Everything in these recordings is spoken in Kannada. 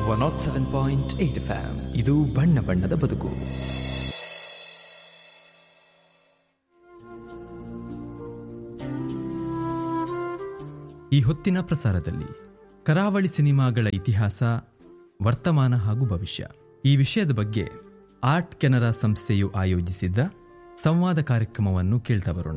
one nought seven point eight FM ಇದು ಬಣ್ಣ ಬಣ್ಣದ ಬದುಕು ಈ ಹೊತ್ತಿನ ಪ್ರಸಾರದಲ್ಲಿ ಕರಾವಳಿ ಸಿನಿಮಾಗಳ ಇತಿಹಾಸ ವರ್ತಮಾನ ಹಾಗೂ ಭವಿಷ್ಯ ಈ ವಿಷಯದ ಬಗ್ಗೆ ಆರ್ಟ್ ಕೆನರಾ ಸಂಸ್ಥೆಯು ಆಯೋಜಿಸಿದ್ದ ಸಂವಾದ ಕಾರ್ಯಕ್ರಮವನ್ನು ಕೇಳ್ತಾ ಬರೋಣ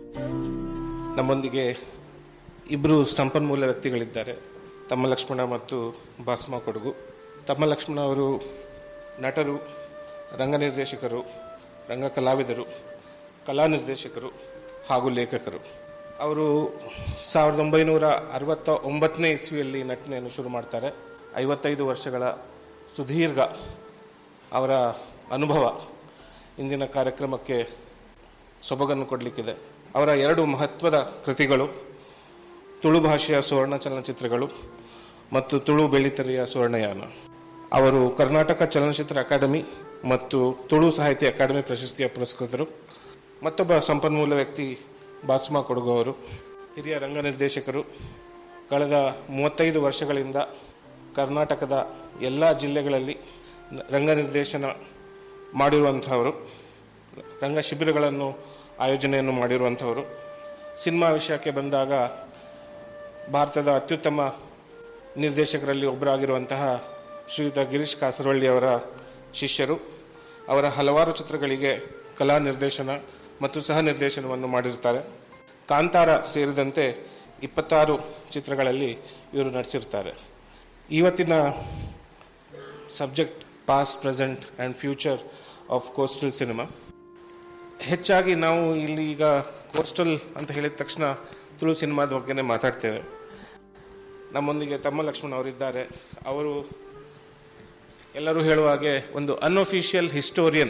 ನಮ್ಮೊಂದಿಗೆ ಇಬ್ಬರು ಸಂಪನ್ಮೂಲ ವ್ಯಕ್ತಿಗಳಿದ್ದಾರೆ ತಮ್ಮ ಲಕ್ಷ್ಮಣ ಮತ್ತು ಬಾಸ್ಮ ಕೊಡಗು ತಮ್ಮ ಲಕ್ಷ್ಮಣ ಅವರು ನಟರು ರಂಗ ನಿರ್ದೇಶಕರು ರಂಗ ಕಲಾವಿದರು ಕಲಾ ನಿರ್ದೇಶಕರು ಹಾಗೂ ಲೇಖಕರು ಅವರು ಸಾವಿರದ ಒಂಬೈನೂರ ಅರವತ್ತ ಒಂಬತ್ತನೇ ಇಸ್ವಿಯಲ್ಲಿ ನಟನೆಯನ್ನು ಶುರು ಮಾಡ್ತಾರೆ ಐವತ್ತೈದು ವರ್ಷಗಳ ಸುದೀರ್ಘ ಅವರ ಅನುಭವ ಇಂದಿನ ಕಾರ್ಯಕ್ರಮಕ್ಕೆ ಸೊಬಗನ್ನು ಕೊಡಲಿಕ್ಕಿದೆ ಅವರ ಎರಡು ಮಹತ್ವದ ಕೃತಿಗಳು ತುಳು ಭಾಷೆಯ ಸುವರ್ಣ ಚಲನಚಿತ್ರಗಳು ಮತ್ತು ತುಳು ಬೆಳ್ಳಿತೆರೆಯ ಸುವರ್ಣಯಾನ ಅವರು ಕರ್ನಾಟಕ ಚಲನಚಿತ್ರ ಅಕಾಡೆಮಿ ಮತ್ತು ತುಳು ಸಾಹಿತ್ಯ ಅಕಾಡೆಮಿ ಪ್ರಶಸ್ತಿಯ ಪುರಸ್ಕೃತರು ಮತ್ತೊಬ್ಬ ಸಂಪನ್ಮೂಲ ವ್ಯಕ್ತಿ ಬಾಸುಮಾ ಕೊಡಗು ಅವರು ಹಿರಿಯ ರಂಗ ನಿರ್ದೇಶಕರು ಕಳೆದ ಮೂವತ್ತೈದು ವರ್ಷಗಳಿಂದ ಕರ್ನಾಟಕದ ಎಲ್ಲ ಜಿಲ್ಲೆಗಳಲ್ಲಿ ನ- ರಂಗ ನಿರ್ದೇಶನ ಮಾಡಿರುವಂಥವರು ರಂಗ ಶಿಬಿರಗಳನ್ನು ಆಯೋಜನೆಯನ್ನು ಮಾಡಿರುವಂಥವರು ಸಿನಿಮಾ ವಿಷಯಕ್ಕೆ ಬಂದಾಗ ಭಾರತದ ಅತ್ಯುತ್ತಮ ನಿರ್ದೇಶಕರಲ್ಲಿ ಒಬ್ಬರಾಗಿರುವಂತಹ ಶ್ರೀಯುತ ಗಿರೀಶ್ ಕಾಸರವಳ್ಳಿ ಅವರ ಶಿಷ್ಯರು ಅವರ ಹಲವಾರು ಚಿತ್ರಗಳಿಗೆ ಕಲಾ ನಿರ್ದೇಶನ ಮತ್ತು ಸಹ ನಿರ್ದೇಶನವನ್ನು ಮಾಡಿರ್ತಾರೆ ಕಾಂತಾರ ಸೇರಿದಂತೆ ಇಪ್ಪತ್ತಾರು ಚಿತ್ರಗಳಲ್ಲಿ ಇವರು ನಟಿಸಿರ್ತಾರೆ ಇವತ್ತಿನ subject past present and future of coastal cinema ಹೆಚ್ಚಾಗಿ ನಾವು ಇಲ್ಲಿ ಈಗ ಕೋಸ್ಟಲ್ ಅಂತ ಹೇಳಿದ ತಕ್ಷಣ ತುಳು ಸಿನಿಮಾದ ಬಗ್ಗೆನೇ ಮಾತಾಡ್ತೇವೆ ನಮ್ಮೊಂದಿಗೆ ತಮ್ಮ ಲಕ್ಷ್ಮಣ್ ಅವರಿದ್ದಾರೆ ಅವರು ಎಲ್ಲರೂ ಹೇಳುವ ಹಾಗೆ ಒಂದು ಅನ್ಅಫಿಷಿಯಲ್ ಹಿಸ್ಟೋರಿಯನ್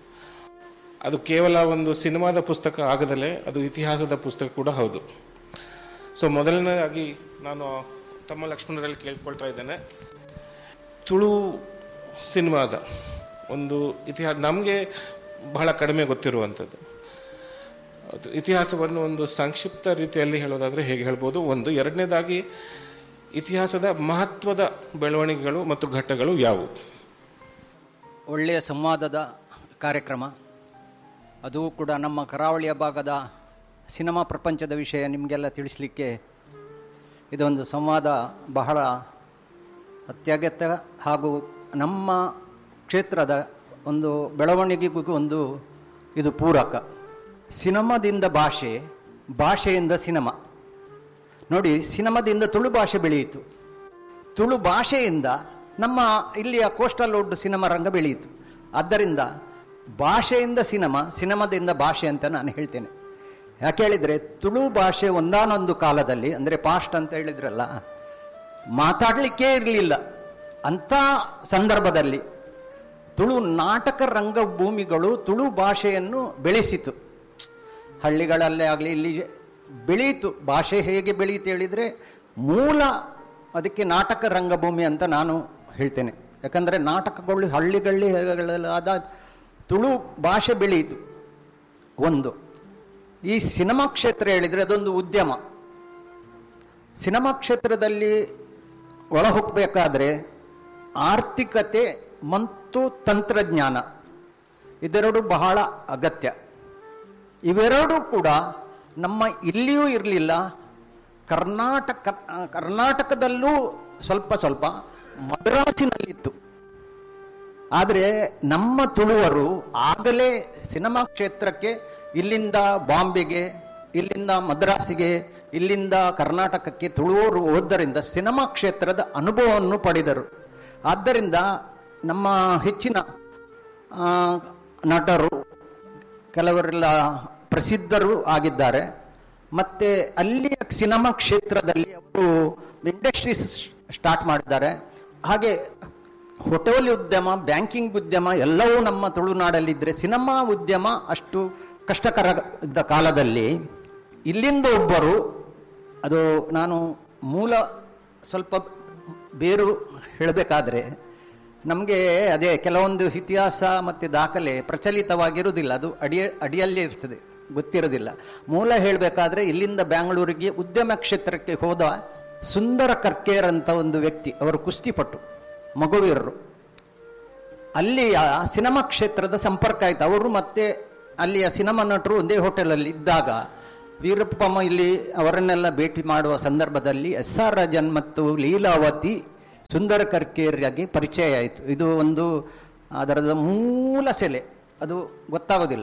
ಅದು ಕೇವಲ ಒಂದು ಸಿನಿಮಾದ ಪುಸ್ತಕ ಆಗದಲೇ ಅದು ಇತಿಹಾಸದ ಪುಸ್ತಕ ಕೂಡ ಹೌದು ಸೊ ಮೊದಲನೇದಾಗಿ ನಾನು ತಮ್ಮ ಲಕ್ಷ್ಮಣರಲ್ಲಿ ಕೇಳ್ಕೊಳ್ತಾ ಇದ್ದೇನೆ ತುಳು ಸಿನಿಮಾದ ಒಂದು ಇತಿಹಾಸ ನಮಗೆ ಬಹಳ ಕಡಿಮೆ ಗೊತ್ತಿರುವಂಥದ್ದು ಅದು ಇತಿಹಾಸವನ್ನು ಒಂದು ಸಂಕ್ಷಿಪ್ತ ರೀತಿಯಲ್ಲಿ ಹೇಳೋದಾದರೆ ಹೇಗೆ ಹೇಳ್ಬೋದು ಒಂದು ಎರಡನೇದಾಗಿ ಇತಿಹಾಸದ ಮಹತ್ವದ ಬೆಳವಣಿಗೆಗಳು ಮತ್ತು ಘಟ್ಟಗಳು ಯಾವುವು ಒಳ್ಳೆಯ ಸಂವಾದದ ಕಾರ್ಯಕ್ರಮ ಅದು ಕೂಡ ನಮ್ಮ ಕರಾವಳಿಯ ಭಾಗದ ಸಿನಿಮಾ ಪ್ರಪಂಚದ ವಿಷಯ ನಿಮಗೆಲ್ಲ ತಿಳಿಸ್ಲಿಕ್ಕೆ ಇದೊಂದು ಸಂವಾದ ಬಹಳ ಅತ್ಯಗತ್ಯ ಹಾಗೂ ನಮ್ಮ ಕ್ಷೇತ್ರದ ಒಂದು ಬೆಳವಣಿಗೆಗೂ ಒಂದು ಇದು ಪೂರಕ ಸಿನಿಮಾದಿಂದ ಭಾಷೆ ಭಾಷೆಯಿಂದ ಸಿನಿಮಾ ನೋಡಿ ಸಿನಿಮಾದಿಂದ ತುಳು ಭಾಷೆ ಬೆಳೆಯಿತು ತುಳು ಭಾಷೆಯಿಂದ ನಮ್ಮ ಇಲ್ಲಿಯ ಕೋಸ್ಟಲ್ ವುಡ್ ಸಿನಿಮಾ ರಂಗ ಬೆಳೆಯಿತು ಆದ್ದರಿಂದ ಭಾಷೆಯಿಂದ ಸಿನಿಮಾ ಸಿನಿಮಾದಿಂದ ಭಾಷೆ ಅಂತ ನಾನು ಹೇಳ್ತೇನೆ ಯಾಕೆ ಹೇಳಿದರೆ ತುಳು ಭಾಷೆ ಒಂದಾನೊಂದು ಕಾಲದಲ್ಲಿ ಅಂದರೆ ಪಾಸ್ಟ್ ಅಂತ ಹೇಳಿದ್ರಲ್ಲ ಮಾತಾಡಲಿಕ್ಕೇ ಇರಲಿಲ್ಲ ಅಂಥ ಸಂದರ್ಭದಲ್ಲಿ ತುಳು ನಾಟಕ ರಂಗಭೂಮಿಗಳು ತುಳು ಭಾಷೆಯನ್ನು ಬೆಳೆಸಿತು ಹಳ್ಳಿಗಳಲ್ಲೇ ಆಗಲಿ ಇಲ್ಲಿ ಬೆಳೀತು ಭಾಷೆ ಹೇಗೆ ಬೆಳೀತು ಹೇಳಿದರೆ ಮೂಲ ಅದಕ್ಕೆ ನಾಟಕ ರಂಗಭೂಮಿ ಅಂತ ನಾನು ಹೇಳ್ತೇನೆ ಯಾಕಂದರೆ ನಾಟಕಗಳು ಹಳ್ಳಿಗಳ್ಳಿಗಳಾದ ತುಳು ಭಾಷೆ ಬೆಳೆಯಿತು ಒಂದು ಈ ಸಿನಿಮಾ ಕ್ಷೇತ್ರ ಹೇಳಿದರೆ ಅದೊಂದು ಉದ್ಯಮ ಸಿನಿಮಾ ಕ್ಷೇತ್ರದಲ್ಲಿ ಒಳ ಹೋಗಬೇಕಾದ್ರೆ ಆರ್ಥಿಕತೆ ಮತ್ತು ತಂತ್ರಜ್ಞಾನ ಇದೆರಡು ಬಹಳ ಅಗತ್ಯ ಇವೆರಡೂ ಕೂಡ ನಮ್ಮ ಇಲ್ಲಿಯೂ ಇರಲಿಲ್ಲ ಕರ್ನಾಟಕ ಕರ್ನಾಟಕದಲ್ಲೂ ಸ್ವಲ್ಪ ಸ್ವಲ್ಪ ಮದ್ರಾಸಿನಲ್ಲಿತ್ತು ಆದರೆ ನಮ್ಮ ತುಳುವರು ಆಗಲೇ ಸಿನಿಮಾ ಕ್ಷೇತ್ರಕ್ಕೆ ಇಲ್ಲಿಂದ ಬಾಂಬೆಗೆ ಇಲ್ಲಿಂದ ಮದ್ರಾಸಿಗೆ ಇಲ್ಲಿಂದ ಕರ್ನಾಟಕಕ್ಕೆ ತುಳುವರು ಹೋದ್ದರಿಂದ ಸಿನಿಮಾ ಕ್ಷೇತ್ರದ ಅನುಭವವನ್ನು ಪಡೆದರು ಆದ್ದರಿಂದ ನಮ್ಮ ಹೆಚ್ಚಿನ ಆ, ನಟರು ಕೆಲವರೆಲ್ಲ ಪ್ರಸಿದ್ಧರು ಆಗಿದ್ದಾರೆ ಮತ್ತು ಅಲ್ಲಿಯ ಸಿನಿಮಾ ಕ್ಷೇತ್ರದಲ್ಲಿ ಅವರು ಇಂಡಸ್ಟ್ರೀಸ್ ಸ್ಟಾರ್ಟ್ ಮಾಡಿದ್ದಾರೆ ಹಾಗೆ ಹೋಟೆಲ್ ಉದ್ಯಮ ಬ್ಯಾಂಕಿಂಗ್ ಉದ್ಯಮ ಎಲ್ಲವೂ ನಮ್ಮ ತುಳುನಾಡಲ್ಲಿದ್ದರೆ ಸಿನಿಮಾ ಉದ್ಯಮ ಅಷ್ಟು ಕಷ್ಟಕರ ಇದ್ದ ಕಾಲದಲ್ಲಿ ಇಲ್ಲಿಂದ ಒಬ್ಬರು ಅದು ನಾನು ಮೂಲ ಸ್ವಲ್ಪ ಬೇರು ಹೇಳಬೇಕಾದ್ರೆ ನಮಗೆ ಅದೇ ಕೆಲವೊಂದು ಇತಿಹಾಸ ಮತ್ತು ದಾಖಲೆ ಪ್ರಚಲಿತವಾಗಿರುವುದಿಲ್ಲ ಅದು ಅಡಿಯ ಅಡಿಯಲ್ಲೇ ಇರ್ತದೆ ಗೊತ್ತಿರೋದಿಲ್ಲ ಮೂಲ ಹೇಳಬೇಕಾದ್ರೆ ಇಲ್ಲಿಂದ ಬ್ಯಾಂಗ್ಳೂರಿಗೆ ಉದ್ಯಮ ಕ್ಷೇತ್ರಕ್ಕೆ ಹೋದ ಸುಂದರ ಕರ್ಕೇರ್ ಅಂತ ಒಂದು ವ್ಯಕ್ತಿ ಅವರು ಕುಸ್ತಿಪಟ್ಟು ಮಗುವೀರರು ಅಲ್ಲಿಯ ಸಿನಿಮಾ ಕ್ಷೇತ್ರದ ಸಂಪರ್ಕ ಆಯ್ತು ಅವರು ಮತ್ತೆ ಅಲ್ಲಿಯ ಸಿನಿಮಾ ನಟರು ಒಂದೇ ಹೋಟೆಲಲ್ಲಿ ಇದ್ದಾಗ ವೀರಪ್ಪಮ್ಮ ಇಲ್ಲಿ ಅವರನ್ನೆಲ್ಲ ಭೇಟಿ ಮಾಡುವ ಸಂದರ್ಭದಲ್ಲಿ ಎಸ್ ಆರ್ ರಾಜನ್ ಮತ್ತು ಲೀಲಾವತಿ ಸುಂದರ ಕರ್ಕೇರಿಯಾಗಿ ಪರಿಚಯ ಆಯಿತು ಇದು ಒಂದು ಅದರದ ಮೂಲ ಸೆಲೆ ಅದು ಗೊತ್ತಾಗೋದಿಲ್ಲ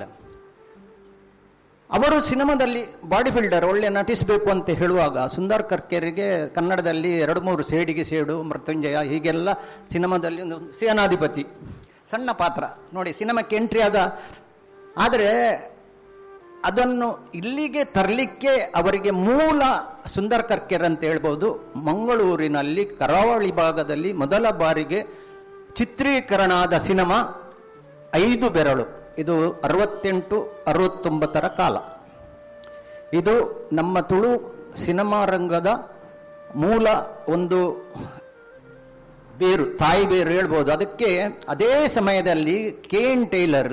ಅವರು ಸಿನಿಮಾದಲ್ಲಿ ಬಾಡಿ ಬಿಲ್ಡರ್ ಒಳ್ಳೆ ನಟಿಸಬೇಕು ಅಂತ ಹೇಳುವಾಗ ಸುಂದರ್ ಕರ್ಕೇರಿಗೆ ಕನ್ನಡದಲ್ಲಿ ಎರಡು ಮೂರು ಸೇಡಿಗೆ ಸೇಡು ಮೃತ್ಯುಂಜಯ ಹೀಗೆಲ್ಲ ಸಿನಿಮಾದಲ್ಲಿ ಒಂದು ಸೇನಾಧಿಪತಿ ಸಣ್ಣ ಪಾತ್ರ ನೋಡಿ ಸಿನಿಮಾಕ್ಕೆ ಎಂಟ್ರಿ ಆದ ಆದರೆ ಅದನ್ನು ಇಲ್ಲಿಗೆ ತರಲಿಕ್ಕೆ ಅವರಿಗೆ ಮೂಲ ಸುಂದರ್ ಕರ್ಕೇರ್ ಅಂತ ಹೇಳ್ಬೋದು ಮಂಗಳೂರಿನಲ್ಲಿ ಕರಾವಳಿ ಭಾಗದಲ್ಲಿ ಮೊದಲ ಬಾರಿಗೆ ಚಿತ್ರೀಕರಣ ಆದ ಸಿನಿಮಾ ಐದು ಬೆರಳು ಇದು ಅರವತ್ತೆಂಟು ಅರವತ್ತೊಂಬತ್ತರ ಕಾಲ ಇದು ನಮ್ಮ ತುಳು ಸಿನಿಮಾ ರಂಗದ ಮೂಲ ಒಂದು ಬೇರು ತಾಯಿ ಬೇರು ಹೇಳ್ಬೋದು ಅದಕ್ಕೆ ಅದೇ ಸಮಯದಲ್ಲಿ ಕೆ ಎನ್ ಟೈಲರ್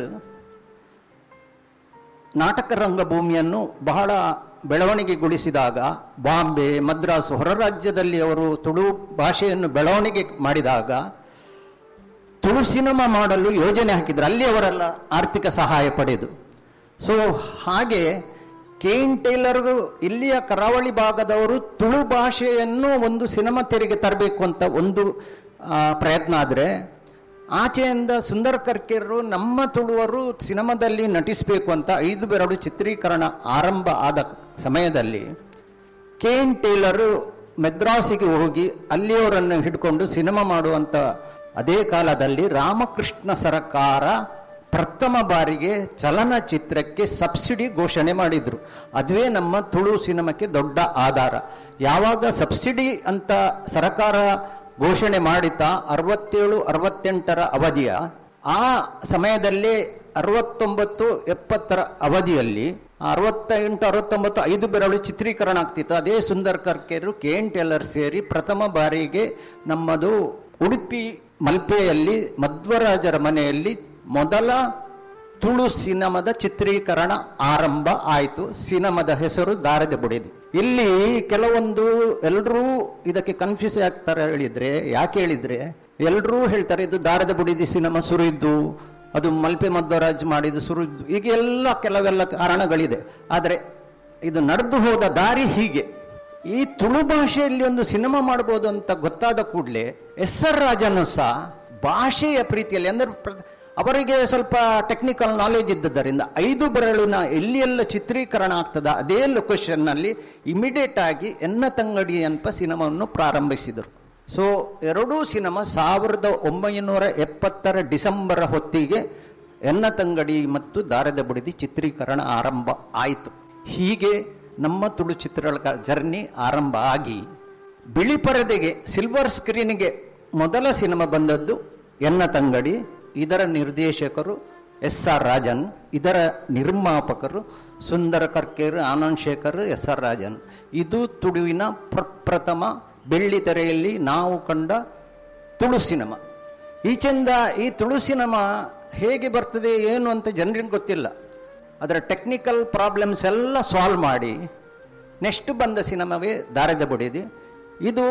ನಾಟಕ ರಂಗಭೂಮಿಯನ್ನು ಬಹಳ ಬೆಳವಣಿಗೆಗೊಳಿಸಿದಾಗ ಬಾಂಬೆ ಮದ್ರಾಸು ಹೊರ ರಾಜ್ಯದಲ್ಲಿ ಅವರು ತುಳು ಭಾಷೆಯನ್ನು ಬೆಳವಣಿಗೆ ಮಾಡಿದಾಗ ತುಳು ಸಿನಿಮಾ ಮಾಡಲು ಯೋಜನೆ ಹಾಕಿದ್ರು ಅಲ್ಲಿ ಅವರೆಲ್ಲ ಆರ್ಥಿಕ ಸಹಾಯ ಪಡೆದು ಸೊ ಹಾಗೆ ಕೆ ಎನ್ ಟೈಲರ್ಗೂ ಇಲ್ಲಿಯ ಕರಾವಳಿ ಭಾಗದವರು ತುಳು ಭಾಷೆಯನ್ನು ಒಂದು ಸಿನಿಮಾ ತೆರೆಗೆ ತರಬೇಕು ಅಂತ ಒಂದು ಆ, ಪ್ರಯತ್ನ ಆದರೆ ಆಚೆಯಿಂದ ಸುಂದರ್ ಕರ್ಕೇರರು ನಮ್ಮ ತುಳುವರು ಸಿನಿಮಾದಲ್ಲಿ ನಟಿಸಬೇಕು ಅಂತ ಐದು ಬೆರಡು ಚಿತ್ರೀಕರಣ ಆರಂಭ ಆದ ಸಮಯದಲ್ಲಿ ಕೆ ಎನ್ ಟೇಲರು ಮೆದ್ರಾಸಿಗೆ ಹೋಗಿ ಅಲ್ಲಿಯವರನ್ನು ಹಿಡ್ಕೊಂಡು ಸಿನಿಮಾ ಮಾಡುವಂತ ಅದೇ ಕಾಲದಲ್ಲಿ ರಾಮಕೃಷ್ಣ ಸರ್ಕಾರ ಪ್ರಥಮ ಬಾರಿಗೆ ಚಲನಚಿತ್ರಕ್ಕೆ ಸಬ್ಸಿಡಿ ಘೋಷಣೆ ಮಾಡಿದ್ರು ಅದುವೇ ನಮ್ಮ ತುಳು ಸಿನಿಮಾಕ್ಕೆ ದೊಡ್ಡ ಆಧಾರ ಯಾವಾಗ ಸಬ್ಸಿಡಿ ಅಂತ ಸರ್ಕಾರ ಘೋಷಣೆ ಮಾಡಿತಾ ಅರವತ್ತೇಳು ಅರವತ್ತೆಂಟರ ಅವಧಿಯ ಆ ಸಮಯದಲ್ಲಿ ಅರವತ್ತೊಂಬತ್ತು ಎಪ್ಪತ್ತರ ಅವಧಿಯಲ್ಲಿ ಅರವತ್ತ ಎಂಟು ಅರವತ್ತೊಂಬತ್ತು ಐದು ಬೆರಳು ಚಿತ್ರೀಕರಣ ಆಗ್ತಿತ್ತು ಅದೇ ಸುಂದರ್ ಕರ್ಕೇರು ಕೆ ಎನ್ ಟೇಲರ್ ಸೇರಿ ಪ್ರಥಮ ಬಾರಿಗೆ ನಮ್ಮದು ಉಡುಪಿ ಮಲ್ಪೆಯಲ್ಲಿ ಮಧ್ವರಾಜರ ಮನೆಯಲ್ಲಿ ಮೊದಲ ತುಳು ಸಿನಿಮಾದ ಚಿತ್ರೀಕರಣ ಆರಂಭ ಆಯಿತು ಸಿನಿಮಾದ ಹೆಸರು ದಾರದ ಬುಡಿದು ಇಲ್ಲಿ ಕೆಲವೊಂದು ಎಲ್ಲರೂ ಇದಕ್ಕೆ ಕನ್ಫ್ಯೂಸ್ ಆಗ್ತಾರೆ ಹೇಳಿದ್ರೆ ಯಾಕೆ ಹೇಳಿದ್ರೆ ಎಲ್ಲರೂ ಹೇಳ್ತಾರೆ ಇದು ದಾರದ ಬುಡಿದಿ ಸಿನಿಮಾ ಸುರಿದ್ದು ಅದು ಮಲ್ಪೆ ಮಧ್ವರಾಜ್ ಮಾಡಿದ್ದು ಸುರಿದ್ದು ಈಗ ಎಲ್ಲ ಕೆಲವೆಲ್ಲ ಕಾರಣಗಳಿದೆ ಆದರೆ ಇದು ನಡೆದು ಹೋದ ದಾರಿ ಹೀಗೆ ಈ ತುಳು ಭಾಷೆಯಲ್ಲಿ ಒಂದು ಸಿನಿಮಾ ಮಾಡ್ಬೋದು ಅಂತ ಗೊತ್ತಾದ ಕೂಡಲೇ ಎಸ್ ಆರ್ ರಾಜನು ಸಹ ಭಾಷೆಯ ಪ್ರೀತಿಯಲ್ಲಿ ಅಂದ್ರೆ ಪ್ರ- ಅವರಿಗೆ ಸ್ವಲ್ಪ ಟೆಕ್ನಿಕಲ್ ನಾಲೆಜ್ ಇದ್ದದರಿಂದ ಐದು ಬೆರಳಿನ ಎಲ್ಲಿ ಎಲ್ಲ ಚಿತ್ರೀಕರಣ ಆಗ್ತದ ಅದೇ ಲೊಕೇಶನ್ನಲ್ಲಿ ಇಮಿಡಿಯೇಟ್ ಆಗಿ ಎನ್ನ ತಂಗಡಿ ಅಂತ ಸಿನಿಮಾವನ್ನು ಪ್ರಾರಂಭಿಸಿದರು ಸೊ ಎರಡೂ ಸಿನಿಮಾ ಸಾವಿರದ ಒಂಬೈನೂರ ಎಪ್ಪತ್ತರ ಡಿಸೆಂಬರ್ ಹೊತ್ತಿಗೆ ಎನ್ನ ತಂಗಡಿ ಮತ್ತು ದಾರದ ಬುಡಿದಿ ಚಿತ್ರೀಕರಣ ಆರಂಭ ಆಯಿತು ಹೀಗೆ ನಮ್ಮ ತುಳು ಚಿತ್ರಗಳ ಜರ್ನಿ ಆರಂಭ ಆಗಿ ಬಿಳಿ ಪರದೆಗೆ ಸಿಲ್ವರ್ ಸ್ಕ್ರೀನ್ಗೆ ಮೊದಲ ಸಿನಿಮಾ ಬಂದದ್ದು ಎನ್ನ ತಂಗಡಿ ಇದರ ನಿರ್ದೇಶಕರು ಎಸ್ ಆರ್ ರಾಜನ್ ಇದರ ನಿರ್ಮಾಪಕರು ಸುಂದರ ಕರ್ಕೇರ್ ಆನಂದ್ ಶೇಖರ್ ಎಸ್ ಆರ್ ರಾಜನ್ ಇದು ತುಳುವಿನ ಪ್ರಪ್ರಥಮ ಬೆಳ್ಳಿ ತೆರೆಯಲ್ಲಿ ನಾವು ಕಂಡ ತುಳು ಸಿನಿಮಾ ಈಚೆಂದ ಈ ತುಳು ಸಿನಿಮಾ ಹೇಗೆ ಬರ್ತದೆ ಏನು ಅಂತ ಜನರಿಗೆ ಗೊತ್ತಿಲ್ಲ ಅದರ ಟೆಕ್ನಿಕಲ್ ಪ್ರಾಬ್ಲಮ್ಸ್ ಎಲ್ಲ ಸಾಲ್ವ್ ಮಾಡಿ ನೆಕ್ಸ್ಟ್ ಬಂದ ಸಿನಿಮಾವೇ ದಾರದ ಬುಡಿದಿ ಇದು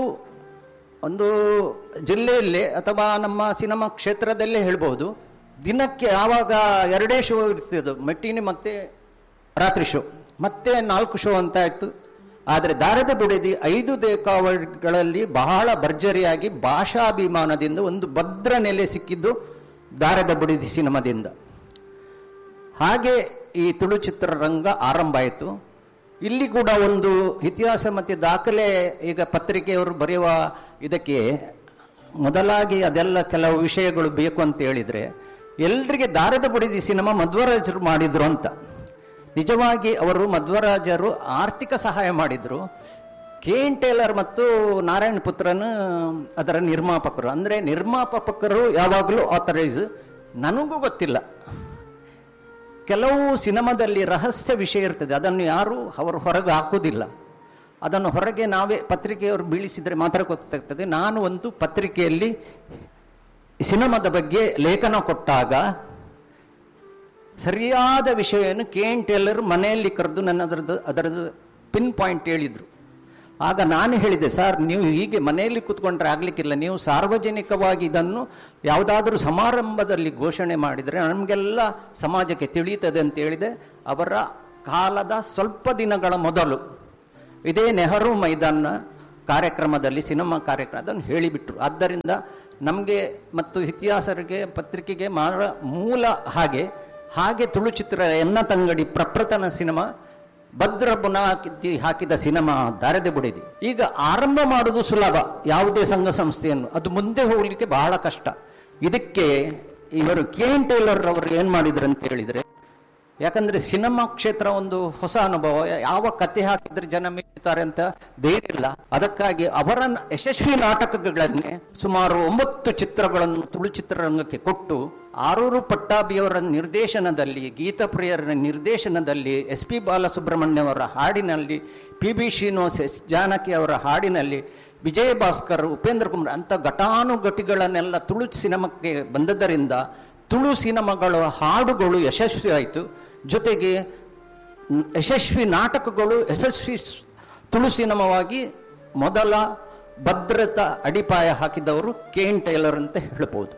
ಒಂದು ಜಿಲ್ಲೆಯಲ್ಲೇ ಅಥವಾ ನಮ್ಮ ಸಿನಿಮಾ ಕ್ಷೇತ್ರದಲ್ಲೇ ಹೇಳ್ಬೋದು ದಿನಕ್ಕೆ ಆವಾಗ ಎರಡೇ ಶೋ ಇರ್ತಿದ್ದು ಮೆಟ್ಟಿನಿ ಮತ್ತೆ ರಾತ್ರಿ ಶೋ ಮತ್ತೆ ನಾಲ್ಕು ಶೋ ಅಂತ ಆಯ್ತು ಆದರೆ ದಾರದ ಬುಡಿದಿ ಐದು ದೇಕಾವಳಿಗಳಲ್ಲಿ ಬಹಳ ಭರ್ಜರಿಯಾಗಿ ಭಾಷಾಭಿಮಾನದಿಂದ ಒಂದು ಭದ್ರ ನೆಲೆ ಸಿಕ್ಕಿದ್ದು ದಾರದ ಬುಡಿದಿ ಸಿನಿಮಾದಿಂದ ಹಾಗೆ ಈ ತುಳು ಚಿತ್ರರಂಗ ಆರಂಭ ಆಯಿತು ಇಲ್ಲಿ ಕೂಡ ಒಂದು ಇತಿಹಾಸ ಮತ್ತು ದಾಖಲೆ ಈಗ ಪತ್ರಿಕೆಯವರು ಬರೆಯುವ ಇದಕ್ಕೆ ಮೊದಲಾಗಿ ಅದೆಲ್ಲ ಕೆಲವು ವಿಷಯಗಳು ಬೇಕು ಅಂತ ಹೇಳಿದರೆ ಎಲ್ರಿಗೆ ದಾರದ ಬುಡಿದಿ ಸಿನಿಮಾ ಮಧ್ವರಾಜರು ಮಾಡಿದ್ರು ಅಂತ ನಿಜವಾಗಿ ಅವರು ಮಧ್ವರಾಜರು ಆರ್ಥಿಕ ಸಹಾಯ ಮಾಡಿದ್ರು ಕೆ ಎನ್ ಟೇಲರ್ ಮತ್ತು ನಾರಾಯಣ ಪುತ್ರನು ಅದರ ನಿರ್ಮಾಪಕರು ಅಂದರೆ ನಿರ್ಮಾಪಕರು ಯಾವಾಗಲೂ ಆಥರೈಸ್ ನನಗೂ ಗೊತ್ತಿಲ್ಲ ಕೆಲವು ಸಿನಿಮಾದಲ್ಲಿ ರಹಸ್ಯ ವಿಷಯ ಇರ್ತದೆ ಅದನ್ನು ಯಾರು ಅವರು ಹೊರಗೆ ಹಾಕೋದಿಲ್ಲ ಅದನ್ನು ಹೊರಗೆ ನಾವೇ ಪತ್ರಿಕೆಯವರು ಬೀಳಿಸಿದರೆ ಮಾತ್ರ ಗೊತ್ತಾಗ್ತದೆ ನಾನು ಒಂದು ಪತ್ರಿಕೆಯಲ್ಲಿ ಸಿನಿಮಾದ ಬಗ್ಗೆ ಲೇಖನ ಕೊಟ್ಟಾಗ ಸರಿಯಾದ ವಿಷಯವನ್ನು ಕೆ ಎನ್ ಟೇಲರ್ ಮನೆಯಲ್ಲಿ ಕರೆದು ನನ್ನ ಅದರದ್ದು ಅದರದ್ದು ಪಿನ್ ಪಾಯಿಂಟ್ ಹೇಳಿದರು ಆಗ ನಾನು ಹೇಳಿದೆ ಸರ್ ನೀವು ಹೀಗೆ ಮನೆಯಲ್ಲಿ ಕೂತ್ಕೊಂಡ್ರೆ ಆಗ್ಲಿಕ್ಕಿಲ್ಲ ನೀವು ಸಾರ್ವಜನಿಕವಾಗಿ ಇದನ್ನು ಯಾವುದಾದ್ರೂ ಸಮಾರಂಭದಲ್ಲಿ ಘೋಷಣೆ ಮಾಡಿದರೆ ನಮಗೆಲ್ಲ ಸಮಾಜಕ್ಕೆ ತಿಳಿಯುತ್ತದೆ ಅಂತ ಹೇಳಿದೆ ಅವರ ಕಾಲದ ಸ್ವಲ್ಪ ದಿನಗಳ ಮೊದಲು ಇದೇ ನೆಹರು ಮೈದಾನ ಕಾರ್ಯಕ್ರಮದಲ್ಲಿ ಸಿನಿಮಾ ಕಾರ್ಯಕ್ರಮ ಅದನ್ನು ಹೇಳಿಬಿಟ್ರು ಆದ್ದರಿಂದ ನಮಗೆ ಮತ್ತು ಇತಿಹಾಸರಿಗೆ ಪತ್ರಿಕೆಗೆ ಮಾರ ಮೂಲ ಹಾಗೆ ಹಾಗೆ ತುಳು ಚಿತ್ರ ಎನ್ನ ತಂಗಡಿ ಪ್ರಪ್ರಥಮ ಸಿನಿಮಾ ಭದ್ರ ಬುನಾಕಿ ಹಾಕಿದ ಸಿನಿಮಾ ದಾರದೆ ಬುಡಿದಿ ಈಗ ಆರಂಭ ಮಾಡುವುದು ಸುಲಭ ಯಾವುದೇ ಸಂಘ ಸಂಸ್ಥೆಯನ್ನು ಅದು ಮುಂದೆ ಹೋಗ್ಲಿಕ್ಕೆ ಬಹಳ ಕಷ್ಟ ಇದಕ್ಕೆ ಇವರು ಕೆ ಎನ್ ಟೇಲರ್ ಅವರು ಏನು ಮಾಡಿದ್ರು ಅಂತ ಹೇಳಿದ್ರೆ ಯಾಕಂದ್ರೆ ಸಿನಿಮಾ ಕ್ಷೇತ್ರ ಒಂದು ಹೊಸ ಅನುಭವ ಯಾವ ಕತೆ ಹಾಕಿದ್ರೆ ಜನ ಮೆಚ್ಚುತ್ತಾರೆ ಅಂತ ಧೈರ್ಯ ಇಲ್ಲ ಅದಕ್ಕಾಗಿ ಅವರ ನ- ಯಶಸ್ವಿ ನಾಟಕಗಳನ್ನೇ ಸುಮಾರು ಒಂಬತ್ತು ಚಿತ್ರಗಳನ್ನು ತುಳು ಚಿತ್ರರಂಗಕ್ಕೆ ಕೊಟ್ಟು ಆರೂರು ಪಟ್ಟಾಭಿಯವರ ನಿರ್ದೇಶನದಲ್ಲಿ ಗೀತಪ್ರಿಯರ ನಿರ್ದೇಶನದಲ್ಲಿ ಎಸ್ ಪಿ ಬಾಲಸುಬ್ರಹ್ಮಣ್ಯ ಅವರ ಹಾಡಿನಲ್ಲಿ P B Srinivas S Janaki ಅವರ ಹಾಡಿನಲ್ಲಿ ವಿಜಯ ಭಾಸ್ಕರ್ ಉಪೇಂದ್ರ ಕುಮಾರ್ ಅಂತ ಘಟಾನುಘಟಿಗಳನ್ನೆಲ್ಲ ತುಳು ಸಿನಿಮಾಕ್ಕೆ ಬಂದದ್ದರಿಂದ ತುಳು ಸಿನಿಮಾಗಳ ಹಾಡುಗಳು ಯಶಸ್ವಿ ಆಯಿತು ಜೊತೆಗೆ ನ್- ಯಶಸ್ವಿ ನಾಟಕಗಳು ಯಶಸ್ವಿ ಸ್- ತುಳು ಸಿನಿಮಾವಾಗಿ ಮೊದಲ ಭದ್ರತಾ ಅಡಿಪಾಯ ಹಾಕಿದವರು ಕೆ ಎನ್ ಟೈಲರ್ ಅಂತ ಹೇಳ್ಬೋದು